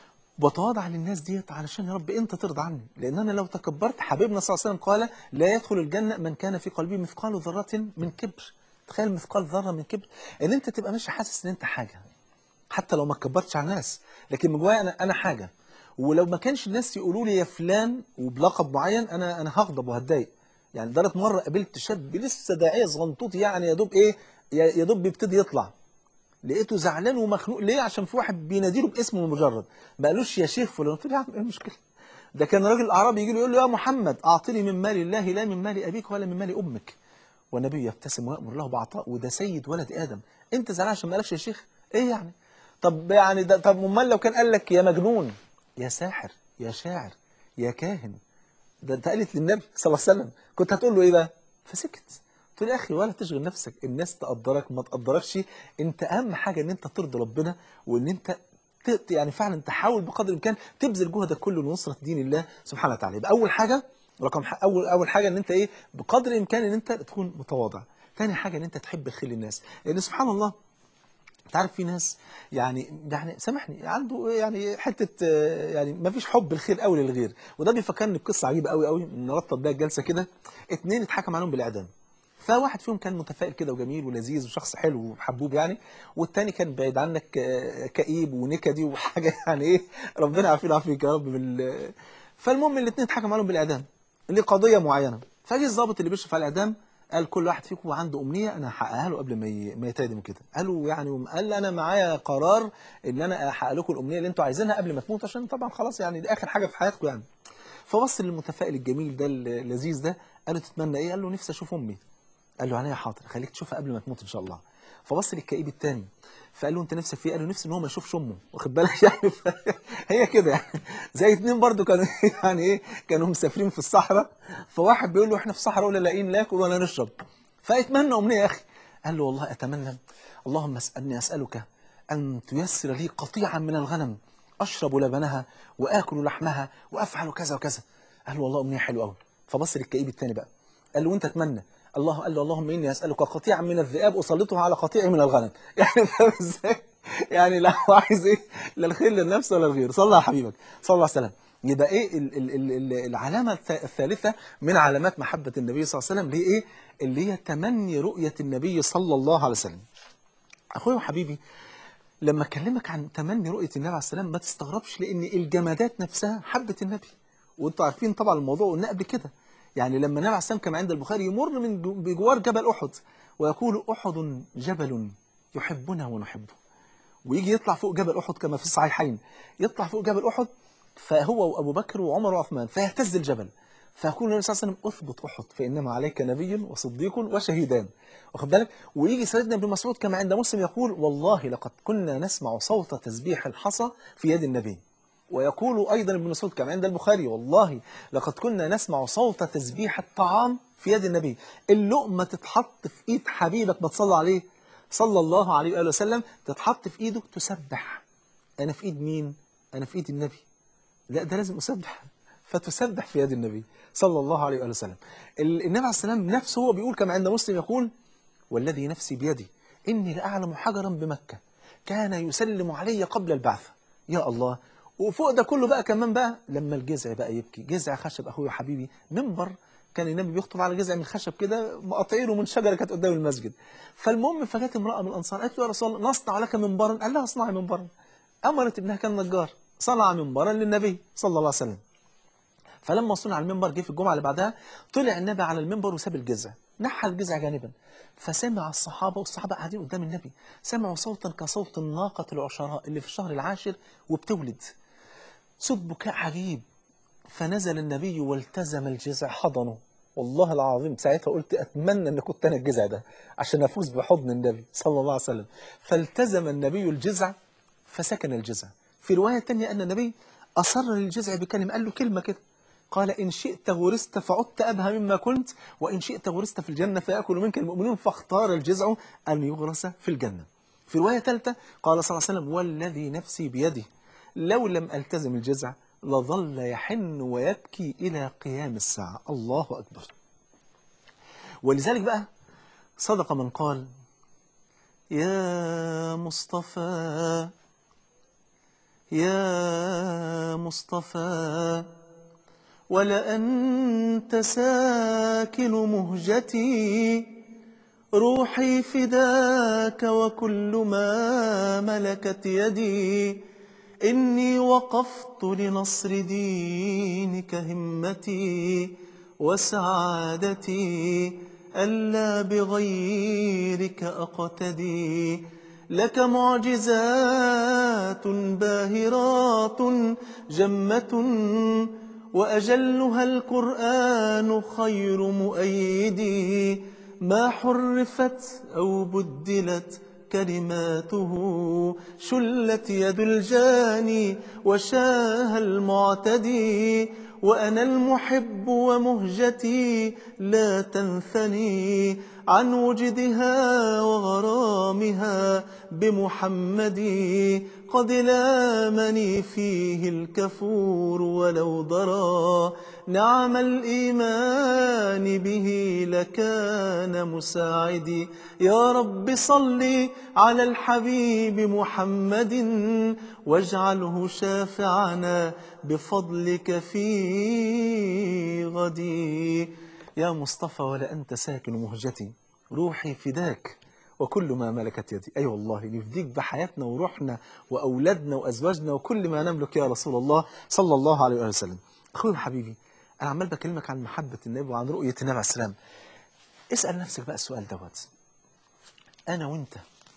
بتواضع للناس ديت علشان يا رب انت ترضى عني لان انا لو تكبرت حبيبنا صلى الله عليه وسلم قال لا يدخل الجنه من كان في قلبه مثقال ذره من كبر تخيل مثقال ذره من كبر ان انت تبقى ماشي حاسس ان انت حاجه حتى لو ما اتكبرتش على الناس لكن من جوايا انا انا حاجه ولو ما كانش الناس يقولوا لي يا فلان وبلقب معين انا انا هغضب وهتضايق يعني لدرجه مره قابلت شاب لسه داعيه صغنطوط يعني يا دوب ايه يا يا دوب بيبتدي يطلع لقيته زعلان ومخنوق ليه عشان في واحد بيناديله باسمه مجرد ما قالوش يا شيخ فلان قلت له يا عم ايه المشكله ده كان راجل اعرابي يجي له يقول له يا محمد اعطني من مال الله لا من مال ابيك ولا من مال امك والنبي يبتسم ويأمر له بعطاء وده سيد ولد ادم انت زعلان عشان ما قالكش يا شيخ ايه يعني طب يعني ده طب امال لو كان قال لك يا مجنون يا ساحر يا شاعر يا كاهن ده انت قالت للنبي صلى الله عليه وسلم كنت هتقول له ايه بقى فسكت قلت له يا اخي ولا تشغل نفسك الناس تقدرك ما تقدركش انت اهم حاجه ان انت ترضي ربنا وان انت ت- يعني فعلا تحاول بقدر الامكان تبذل جهدك كله لنصره دين الله سبحانه وتعالى يبقى اول حاجه رقم ح- اول اول حاجه ان انت ايه بقدر الامكان ان انت تكون متواضع ثاني حاجه ان انت تحب خير الناس لان سبحان الله انت عارف في ناس يعني يعني سامحني عنده يعني حته آه، يعني ما فيش حب الخير قوي للغير وده بيفكرني بقصه عجيبه قوي قوي نرتب بيها الجلسه كده اتنين اتحكم عليهم بالاعدام فواحد فيهم كان متفائل كده وجميل ولذيذ وشخص حلو وحبوب يعني والتاني كان بعيد عنك آه، كئيب ونكدي وحاجه يعني ايه ربنا يعافينا ويعافيك يا رب بال فالمهم الاثنين اتحكم عليهم بالاعدام لقضيه معينه فجه الضابط اللي بيشرف على الاعدام قال كل واحد فيكم عنده امنيه انا هحققها له قبل ما ي- ما يتعدم كده قالوا يعني قال لي انا معايا قرار ان انا احقق لكم الامنيه اللي انتوا عايزينها قبل ما تموت عشان طبعا خلاص يعني دي اخر حاجه في حياتكم يعني فبص للمتفائل الجميل ده اللذيذ ده قال له تتمنى ايه قال له نفسي اشوف امي قال له عينيا حاضر خليك تشوفها قبل ما تموت ان شاء الله فبص للكئيب التاني فقال له انت نفسك فيه قال له نفسي ان هو ما يشوفش امه واخد بالك يعني ف... هي كده يعني زي اتنين برضو كانوا يعني ايه كانوا مسافرين في الصحراء فواحد بيقول له احنا في الصحراء ولا لاقيين ناكل ولا نشرب فاتمنى امنيه يا اخي قال له والله اتمنى اللهم اسالني اسالك ان تيسر لي قطيعا من الغنم اشرب لبنها واكل لحمها وافعل كذا وكذا قال له والله امنيه حلوه قوي فبص للكئيب التاني بقى قال له وانت اتمنى الله قال له اللهم اني اسالك قطيعا من الذئاب اسلطها على قطيع من الغنم يعني فاهم ازاي يعني لا هو عايز ايه لا الخير للنفس ولا الغير صلى على حبيبك صلى الله عليه وسلم يبقى ايه ال ال ال ال العلامه الث- الثالثه من علامات محبه النبي صلى الله عليه وسلم اللي هي ايه اللي هي تمني رؤيه النبي صلى الله عليه وسلم اخويا وحبيبي لما اكلمك عن تمني رؤيه النبي عليه السلام ما تستغربش لان الجمادات نفسها حبت النبي وانتوا عارفين طبعا الموضوع قلنا قبل كده يعني لما النبي عليه السلام كما عند البخاري يمر من جو- بجوار جبل احد ويقول احد جبل يحبنا ونحبه ويجي يطلع فوق جبل احد كما في الصحيحين يطلع فوق جبل احد فهو وابو بكر وعمر وعثمان فيهتز الجبل فيقول النبي صلى الله عليه وسلم اثبت احد فانما عليك نبي وصديق وشهيدان واخد بالك ويجي سيدنا ابن مسعود كما عند مسلم يقول والله لقد كنا نسمع صوت تسبيح الحصى في يد النبي ويقول ايضا ابن مسعود كما عند البخاري والله لقد كنا نسمع صوت تسبيح الطعام في يد النبي اللقمه تتحط في ايد حبيبك ما تصلى عليه صلى الله عليه واله وسلم تتحط في ايده تسبح انا في ايد مين انا في ايد النبي لا ده لازم اسبح فتسبح في يد النبي صلى الله عليه واله وسلم ال- النبي عليه السلام نفسه هو بيقول كما عند مسلم يقول والذي نفسي بيدي اني لاعلم حجرا بمكه كان يسلم علي قبل البعثه يا الله وفوق ده كله بقى كمان بقى لما الجذع بقى يبكي جذع خشب اخويا وحبيبي منبر كان النبي بيخطب على جذع من خشب كده مقاطعينه من شجره كانت قدام المسجد فالمهم فجت امراه من الانصار قالت له يا رسول الله نصنع لك منبرا قال لها اصنعي منبرا امرت ابنها كان نجار صنع منبرا للنبي صلى الله عليه وسلم فلما صنع المنبر جه في الجمعه اللي بعدها طلع النبي على المنبر وساب الجذع نحى الجذع جانبا فسمع الصحابه والصحابه قاعدين قدام النبي سمعوا صوتا كصوت الناقه العشراء اللي في الشهر العاشر وبتولد صوت بكاء عجيب فنزل النبي والتزم الجذع حضنه والله العظيم ساعتها قلت اتمنى ان كنت انا الجذع ده عشان افوز بحضن النبي صلى الله عليه وسلم فالتزم النبي الجذع فسكن الجذع في روايه ثانيه ان النبي اصر للجذع بكلمه قال له كلمه كده قال إن شئت غرست فعدت أبهى مما كنت وإن شئت غرست في الجنة فيأكل منك المؤمنون فاختار الجزع أن يغرس في الجنة في رواية ثالثة قال صلى الله عليه وسلم والذي نفسي بيده لو لم ألتزم الجزع لظل يحن ويبكي إلى قيام الساعة الله أكبر ولذلك بقى صدق من قال يا مصطفى يا مصطفى ولأنت ساكن مهجتي روحي فداك وكل ما ملكت يدي إني وقفت لنصر دينك همتي وسعادتي ألا بغيرك أقتدي لك معجزات باهرات جمة وأجلها القرآن خير مؤيدي ما حرفت أو بدلت كلماته شلت يد الجاني وشاه المعتدي وأنا المحب ومهجتي لا تنثني عن وجدها وغرامها بمحمد قد لامني فيه الكفور ولو ضرى نعم الإيمان به لكان مساعدي يا رب صل على الحبيب محمد واجعله شافعنا بفضلك في غدي يا مصطفى ولا أنت ساكن مهجتي روحي فداك وكل ما ملكت يدي أي أيوة والله نفديك بحياتنا وروحنا وأولادنا وأزواجنا وكل ما نملك يا رسول الله صلى الله عليه وسلم أخوي حبيبي أنا عمال بكلمك عن محبة النبي وعن رؤية النبي عليه السلام اسأل نفسك بقى السؤال دوت أنا وأنت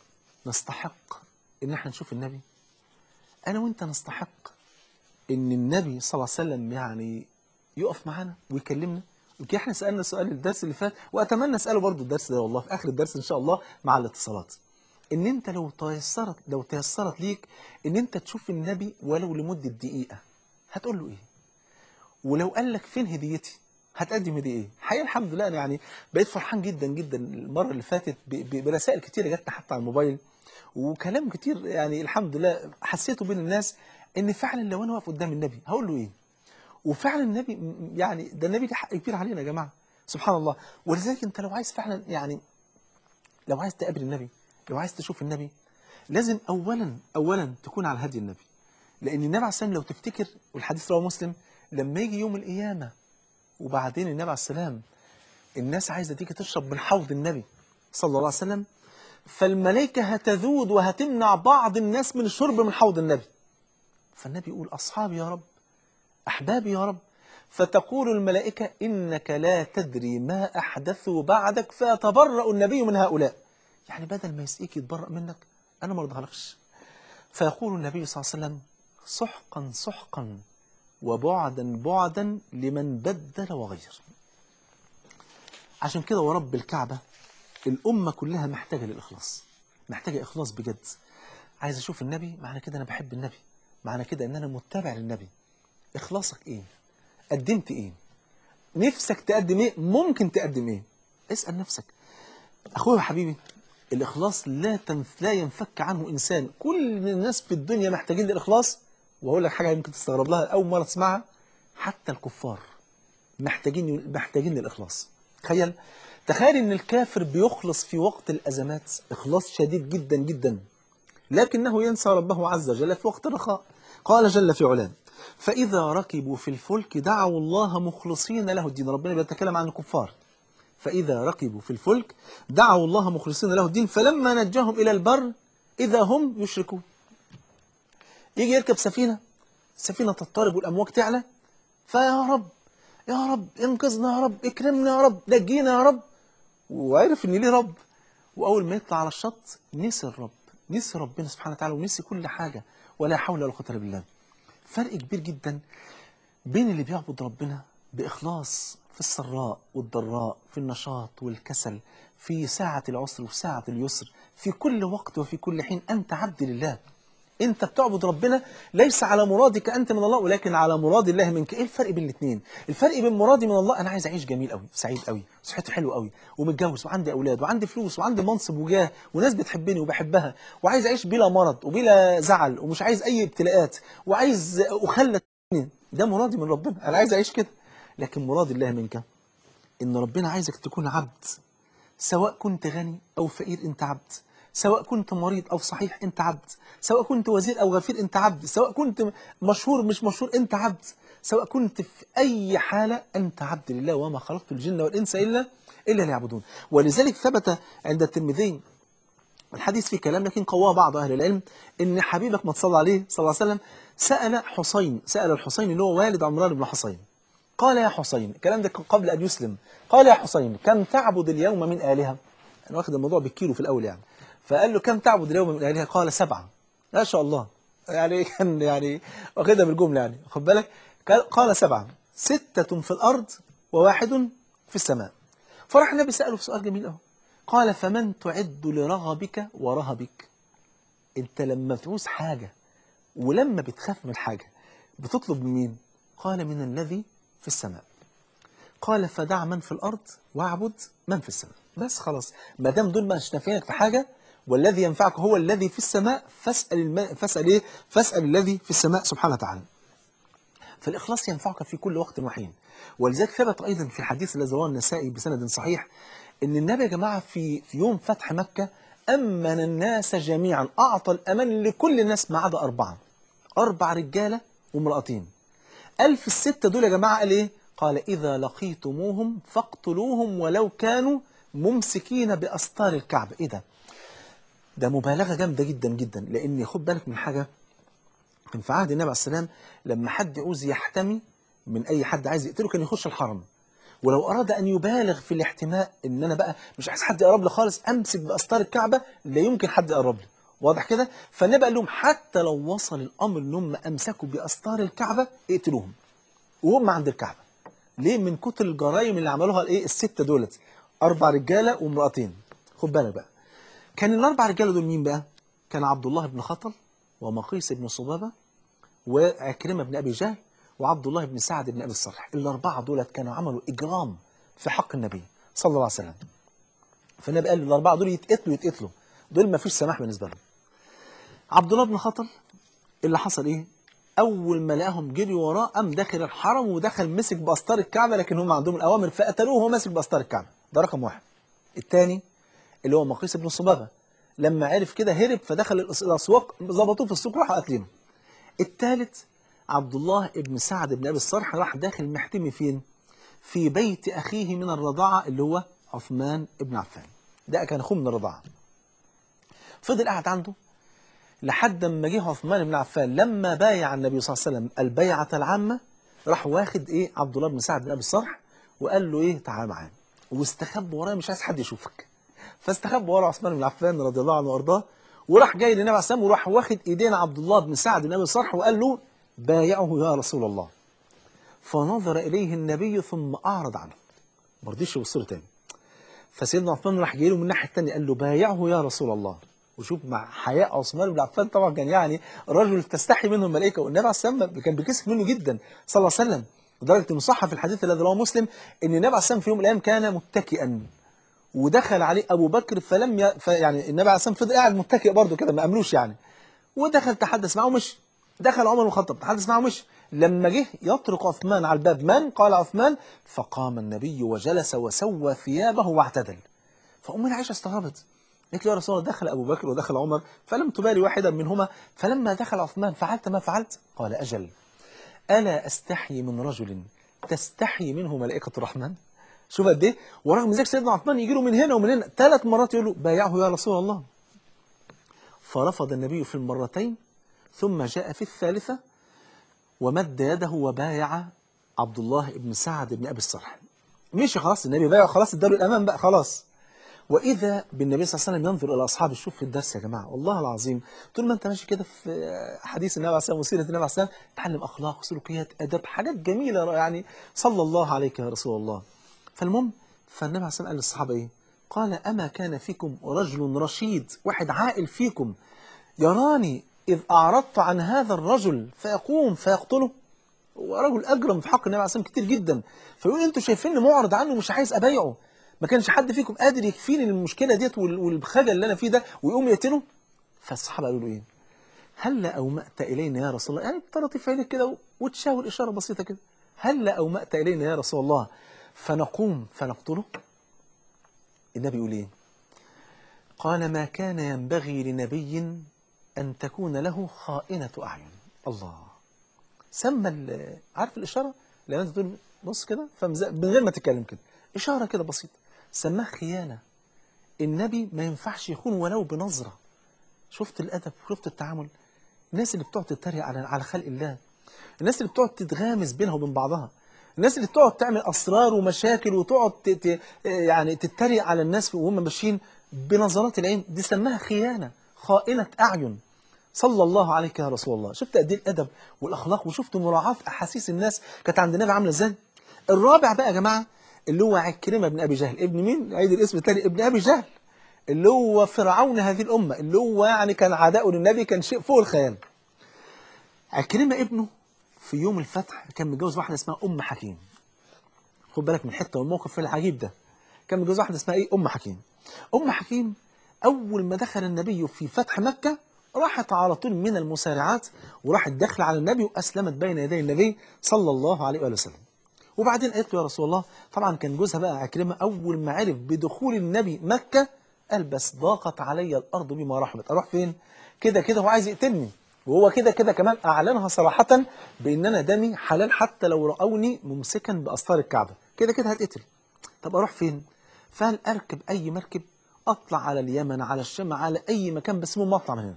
نستحق إن احنا نشوف النبي أنا وأنت نستحق إن النبي صلى الله عليه وسلم يعني يقف معانا ويكلمنا يمكن احنا سالنا سؤال الدرس اللي فات واتمنى اساله برضو الدرس ده والله في اخر الدرس ان شاء الله مع الاتصالات ان انت لو تيسرت لو تيسرت ليك ان انت تشوف النبي ولو لمده دقيقه هتقول له ايه ولو قال لك فين هديتي هتقدم هديه ايه الحقيقه الحمد لله انا يعني بقيت فرحان جدا جدا المره اللي فاتت برسائل كتيره جت حتى على الموبايل وكلام كتير يعني الحمد لله حسيته بين الناس ان فعلا لو انا واقف قدام النبي هقول له ايه وفعلا النبي يعني ده النبي ده حق كبير علينا يا جماعه سبحان الله ولذلك انت لو عايز فعلا يعني لو عايز تقابل النبي لو عايز تشوف النبي لازم اولا اولا تكون على هدي النبي لان النبي عليه السلام لو تفتكر والحديث رواه مسلم لما يجي يوم القيامه وبعدين النبي عليه السلام الناس عايزه تيجي تشرب من حوض النبي صلى الله عليه وسلم فالملائكه هتذود وهتمنع بعض الناس من الشرب من حوض النبي فالنبي يقول اصحابي يا رب أحبابي يا رب فتقول الملائكة إنك لا تدري ما أحدثوا بعدك فيتبرأ النبي من هؤلاء يعني بدل ما يسقيك يتبرأ منك أنا ما رضهلكش فيقول النبي صلى الله عليه وسلم سحقا سحقا وبعدا بعدا لمن بدل وغير عشان كده ورب الكعبة الأمة كلها محتاجة للإخلاص محتاجة إخلاص بجد عايز أشوف النبي معنى كده أنا بحب النبي معنى كده أن أنا متبع للنبي إخلاصك إيه قدمت إيه نفسك تقدم إيه ممكن تقدم إيه اسأل نفسك أخويا وحبيبي الإخلاص لا تنف... لا ينفك عنه إنسان كل الناس في الدنيا محتاجين للإخلاص وأقول لك حاجة يمكن تستغرب لها أول مرة تسمعها حتى الكفار محتاجين محتاجين للإخلاص تخيل تخيل إن الكافر بيخلص في وقت الأزمات إخلاص شديد جدا جدا لكنه ينسى ربه عز وجل في وقت الرخاء قال جل في علاه فإذا ركبوا في الفلك دعوا الله مخلصين له الدين ربنا بيتكلم عن الكفار فإذا ركبوا في الفلك دعوا الله مخلصين له الدين فلما نجاهم إلى البر إذا هم يشركون يجي يركب سفينة السفينة تضطرب والأمواج تعلى فيا رب يا رب انقذنا يا رب اكرمنا يا رب نجينا يا رب وعرف ان ليه رب واول ما يطلع على الشط نسي الرب نسي ربنا سبحانه وتعالى ونسي كل حاجه ولا حول ولا قوه الا بالله فرق كبير جدا بين اللي بيعبد ربنا باخلاص في السراء والضراء في النشاط والكسل في ساعه العسر وفي ساعه اليسر في كل وقت وفي كل حين انت عبد لله انت بتعبد ربنا ليس على مرادك انت من الله ولكن على مراد الله منك ايه الفرق بين الاثنين الفرق بين مرادي من الله انا عايز اعيش جميل قوي سعيد قوي صحتي حلوه قوي ومتجوز وعندي اولاد وعندي فلوس وعندي منصب وجاه وناس بتحبني وبحبها وعايز اعيش بلا مرض وبلا زعل ومش عايز اي ابتلاءات وعايز اخلد ده مرادي من ربنا انا عايز اعيش كده لكن مراد الله منك ان ربنا عايزك تكون عبد سواء كنت غني او فقير انت عبد سواء كنت مريض أو صحيح أنت عبد سواء كنت وزير أو غفير أنت عبد سواء كنت مشهور مش مشهور أنت عبد سواء كنت في أي حالة أنت عبد لله وما خلقت الجن والإنس إلا إلا ليعبدون ولذلك ثبت عند الترمذي الحديث في كلام لكن قواه بعض أهل العلم إن حبيبك ما تصلى عليه صلى الله عليه وسلم سأل حسين سأل الحسين اللي هو والد عمران بن حسين قال يا حسين الكلام ده كان قبل أن يسلم قال يا حسين كم تعبد اليوم من آلهة أنا واخد الموضوع بالكيلو في الأول يعني فقال له كم تعبد اليوم من آلهة قال سبعة ما شاء الله يعني كان يعني واخدها بالجملة يعني خد بالك قال سبعة ستة في الأرض وواحد في السماء فراح النبي سأله في سؤال جميل قوي قال فمن تعد لرغبك ورهبك انت لما تعوز حاجة ولما بتخاف من حاجة بتطلب من مين قال من الذي في السماء قال فدع من في الأرض واعبد من في السماء بس خلاص ما دام دول مش نافعينك في حاجة والذي ينفعك هو الذي في السماء فاسأل الم... فاسأل ايه فاسأل الذي في السماء سبحانه وتعالى فالإخلاص ينفعك في كل وقت وحين ولذلك ثبت أيضا في الحديث الذي رواه النسائي بسند صحيح أن النبي يا جماعة في في يوم فتح مكة أمن الناس جميعا أعطى الأمان لكل الناس ما عدا أربعة أربع رجالة وامرأتين ألف الستة دول يا جماعة قال إيه؟ قال إذا لقيتموهم فاقتلوهم ولو كانوا ممسكين بأستار الكعبة إيه ده؟ ده مبالغة جامدة جدا جدا لأن خد بالك من حاجة كان في عهد النبي عليه السلام لما حد يعوز يحتمي من أي حد عايز يقتله كان يخش الحرم ولو أراد أن يبالغ في الاحتماء إن أنا بقى مش عايز حد يقرب لي خالص أمسك بأستار الكعبة لا يمكن حد يقرب لي واضح كده فالنبي قال لهم حتى لو وصل الأمر إن هم أمسكوا بأستار الكعبة اقتلوهم وهم عند الكعبة ليه من كتر الجرايم اللي عملوها الايه الستة دولت أربع رجالة وامرأتين خد بالك بقى كان الأربع رجالة دول مين بقى كان عبد الله بن خطل ومقيس بن صبابة وعكرمة بن أبي جهل وعبد الله بن سعد بن أبي الصالح الأربعة دولت كانوا عملوا إجرام في حق النبي صلى الله عليه وسلم فالنبي قال الأربعة دول يتقتلوا يتقتلوا دول ما فيش سماح بالنسبة لهم عبد الله بن خطل اللي حصل إيه أول ما لقاهم جري وراه قام داخل الحرم ودخل مسك بأستار الكعبة لكن هم عندهم الأوامر فقتلوه وهو ماسك بأستار الكعبة ده رقم واحد الثاني اللي هو مقيس بن صباغة لما عرف كده هرب فدخل الأسواق ظبطوه في السوق راحوا قاتلينه الثالث عبد الله بن سعد بن أبي الصرح راح داخل محتمي فين في بيت أخيه من الرضاعة اللي هو عثمان بن عفان ده كان أخوه من الرضاعة فضل قاعد عنده لحد ما جه عثمان بن عفان لما بايع النبي صلى الله عليه وسلم البيعة العامة راح واخد ايه عبد الله بن سعد بن ابي الصرح وقال له ايه تعال معانا واستخبى وراه مش عايز حد يشوفك فاستخبى ورا عثمان بن عفان رضي الله عنه وارضاه وراح جاي للنبي عليه السلام وراح واخد ايدين عبد الله بن سعد بن ابي الصرح وقال له بايعه يا رسول الله فنظر اليه النبي ثم اعرض عنه ما رضيش يبص له تاني فسيدنا عثمان راح جاي له من الناحيه الثانيه قال له بايعه يا رسول الله وشوف مع حياء عثمان بن عفان طبعا كان يعني رجل تستحي منه الملائكه والنبي عليه السلام كان بيكسف منه جدا صلى الله عليه وسلم لدرجه انه صح في الحديث الذي رواه مسلم ان النبي عليه السلام في يوم من الايام كان متكئا ودخل عليه ابو بكر فلم ي... ف... يعني النبي عليه السلام فضل قاعد متكئ برضه كده ما املوش يعني ودخل تحدث معه مش دخل عمر بن الخطاب تحدث معه مش لما جه يطرق عثمان على الباب من قال عثمان فقام النبي وجلس وسوى ثيابه واعتدل فأمنا عائشة استغربت قالت له يا رسول الله دخل ابو بكر ودخل عمر فلم تبالي واحدا منهما فلما دخل عثمان فعلت ما فعلت قال اجل الا استحي من رجل تستحي منه ملائكه الرحمن شوف قد ايه ورغم ذلك سيدنا عثمان يجي له من هنا ومن هنا ثلاث مرات يقول له بايعه يا رسول الله فرفض النبي في المرتين ثم جاء في الثالثة ومد يده وبايع عبد الله بن سعد بن أبي الصرح مشي خلاص النبي بايع خلاص اداله الأمان بقى خلاص وإذا بالنبي صلى الله عليه وسلم ينظر إلى أصحابه شوف في الدرس يا جماعة والله العظيم طول ما أنت ماشي كده في حديث النبي عليه الصلاة والسلام وسيرة النبي عليه الصلاة والسلام تعلم أخلاق وسلوكيات أدب حاجات جميلة يعني صلى الله عليك يا رسول الله فالمهم فالنبي عليه الصلاة والسلام قال للصحابة إيه قال أما كان فيكم رجل رشيد واحد عاقل فيكم يراني إذ أعرضت عن هذا الرجل فيقوم فيقتله ورجل أجرم في حق النبي عليه الصلاة والسلام كتير جدا فيقول أنتوا شايفيني معرض عنه مش عايز أبايعه ما كانش حد فيكم قادر يكفيني المشكلة ديت وال- والخجل اللي أنا فيه ده ويقوم يقتله فالصحابة قالوا له إيه هل أومأت إلينا يا رسول الله يعني بطرف عينك كده وتشاور إشارة بسيطة كده هل أومأت إلينا يا رسول الله فنقوم فنقتله النبي يقول إيه قال ما كان ينبغي لنبي أن تكون له خائنة أعين الله سمى ال- عارف الإشارة لما أنت تقول بص كده فمز- من غير ما تتكلم كده إشارة كده بسيطة سماها خيانة النبي ما ينفعش يخون ولو بنظرة شفت الأدب شفت التعامل الناس اللي بتقعد تتريق على على خلق الله الناس اللي بتقعد تتغامز بينها وبين بعضها الناس اللي بتقعد تعمل اسرار ومشاكل وتقعد ت... ت... يعني تتريق على الناس وهم ماشيين بنظرات العين دي سماها خيانه خائنه اعين صلى الله عليك يا رسول الله شفت قد ايه الادب والاخلاق وشفت مراعاه احاسيس الناس كانت عند النبي عامله ازاي الرابع بقى يا جماعه اللي هو عكرمه بن ابي جهل ابن مين عيد الاسم الثاني ابن ابي جهل اللي هو فرعون هذه الامه اللي هو يعني كان عداؤه للنبي كان شيء فوق الخيال عكرمه ابنه في يوم الفتح كان متجوز واحده اسمها ام حكيم خد بالك من الحته والموقف العجيب ده كان متجوز واحده اسمها ايه ام حكيم ام حكيم اول ما دخل النبي في فتح مكه راحت على طول من المسارعات وراحت داخله على النبي واسلمت بين يدي النبي صلى الله عليه واله وسلم وبعدين قالت له يا رسول الله طبعا كان جوزها بقى عكرمه اول ما عرف بدخول النبي مكه قال بس ضاقت علي الارض بما رحمت اروح فين كده كده هو عايز يقتلني وهو كده كده كمان اعلنها صراحه بان انا دمي حلال حتى لو راوني ممسكا باستار الكعبه كده كده هتقتل طب اروح فين فهل اركب اي مركب اطلع على اليمن على الشام على اي مكان بس المهم اطلع من هنا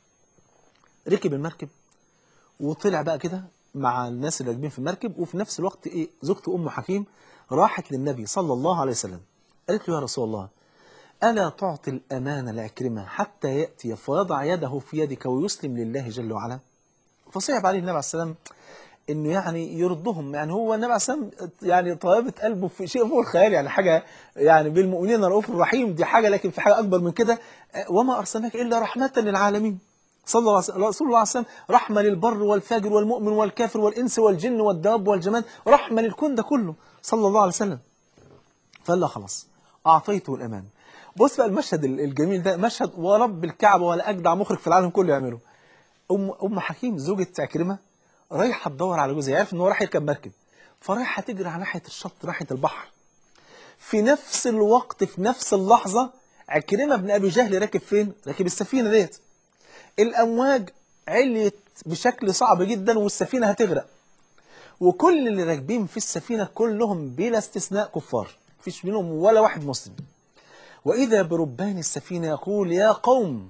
ركب المركب وطلع بقى كده مع الناس اللي راكبين في المركب وفي نفس الوقت ايه زوجته ام حكيم راحت للنبي صلى الله عليه وسلم قالت له يا رسول الله ألا تعطي الأمانة لعكرمة حتى يأتي فيضع يده في يدك ويسلم لله جل وعلا فصعب عليه النبي عليه السلام انه يعني يردهم يعني هو النبي عليه السلام يعني طيبة قلبه في شيء فوق الخيال يعني حاجة يعني بالمؤمنين رؤوف رحيم دي حاجة لكن في حاجة أكبر من كده أه، وما أرسلناك إلا رحمة للعالمين صلى الله عليه وسلم رسول الله عليه وسلم رحمة للبر والفاجر والمؤمن والكافر والإنس والجن والداب والجماد رحمة للكون ده كله صلى الله عليه وسلم فقال له خلاص أعطيته الأمان بص بقى المشهد الجميل ده مشهد ورب الكعبة ولا أجدع مخرج في العالم كله يعمله أم أم حكيم زوجة عكرمة رايحة تدور على جوزها عارف إن هو رايح يركب مركب فرايحة تجري على ناحية الشط ناحية البحر في نفس الوقت في نفس اللحظة عكرمة بن أبي جهل راكب فين؟ راكب السفينة ديت الأمواج عليت بشكل صعب جدا والسفينة هتغرق وكل اللي راكبين في السفينة كلهم بلا استثناء كفار مفيش منهم ولا واحد مسلم وإذا بربان السفينة يقول يا قوم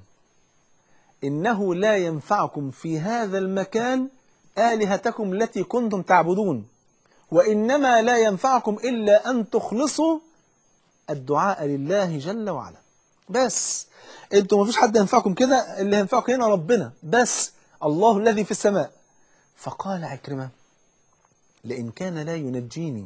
إنه لا ينفعكم في هذا المكان آلهتكم التي كنتم تعبدون وإنما لا ينفعكم إلا أن تخلصوا الدعاء لله جل وعلا بس انتوا ما فيش حد ينفعكم كده اللي ينفعكم هنا ربنا بس الله الذي في السماء فقال عكرمة لئن كان لا ينجيني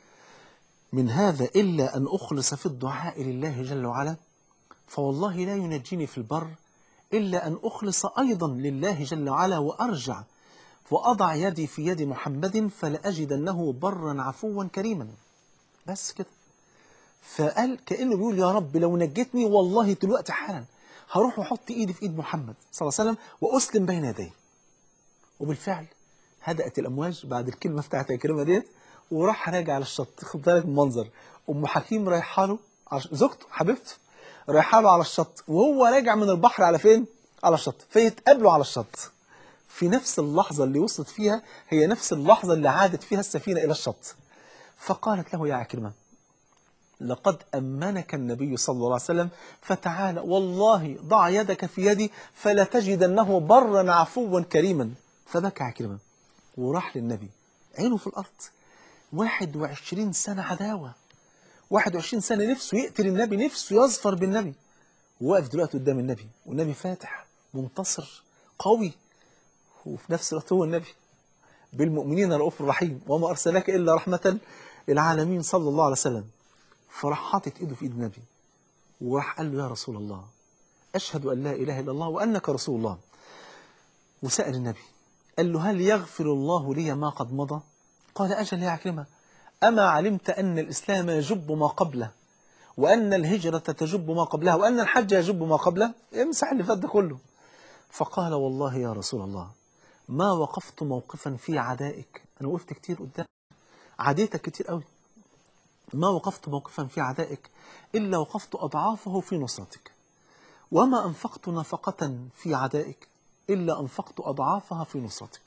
من هذا إلا أن أخلص في الدعاء لله جل وعلا فوالله لا ينجيني في البر إلا أن أخلص أيضا لله جل وعلا وأرجع وأضع يدي في يد محمد فلأجدنه برا عفوا كريما بس كده فقال كأنه بيقول يا رب لو نجتني والله دلوقتي حالا هروح واحط ايدي في ايد محمد صلى الله عليه وسلم واسلم بين يديه وبالفعل هدأت الامواج بعد الكلمه بتاعت الكلمه ديت وراح راجع على الشط خد بالك من المنظر ام حكيم رايحه له عش... زوجته حبيبته رايحه له على الشط وهو راجع من البحر على فين على الشط فيتقابلوا على الشط في نفس اللحظة اللي وصلت فيها هي نفس اللحظة اللي عادت فيها السفينة إلى الشط فقالت له يا عكرمة لقد أمنك النبي صلى الله عليه وسلم فتعالى والله ضع يدك في يدي فلا تجدنه برا عفوا كريما فبكى عكرمة وراح للنبي عينه في الأرض 21 سنة عداوة 21 سنة نفسه يقتل النبي نفسه يظفر بالنبي وواقف دلوقتي قدام النبي والنبي فاتح منتصر قوي وفي نفس الوقت هو النبي بالمؤمنين رؤوف رحيم وما أرسلك إلا رحمة للعالمين صلى الله عليه وسلم فراح حاطط إيده في إيد النبي وراح قال له يا رسول الله أشهد أن لا إله إلا الله وأنك رسول الله وسأل النبي قال له هل يغفر الله لي ما قد مضى قال أجل يا عكرمة أما علمت أن الإسلام يجب ما قبله وأن الهجرة تجب ما قبلها وأن الحج يجب ما قبله امسح اللي فات ده كله فقال والله يا رسول الله ما وقفت موقفا في عدائك أنا وقفت كتير قدام عديتك كتير قوي ما وقفت موقفا في عدائك إلا وقفت أضعافه في نصرتك وما أنفقت نفقة في عدائك إلا أنفقت أضعافها في نصرتك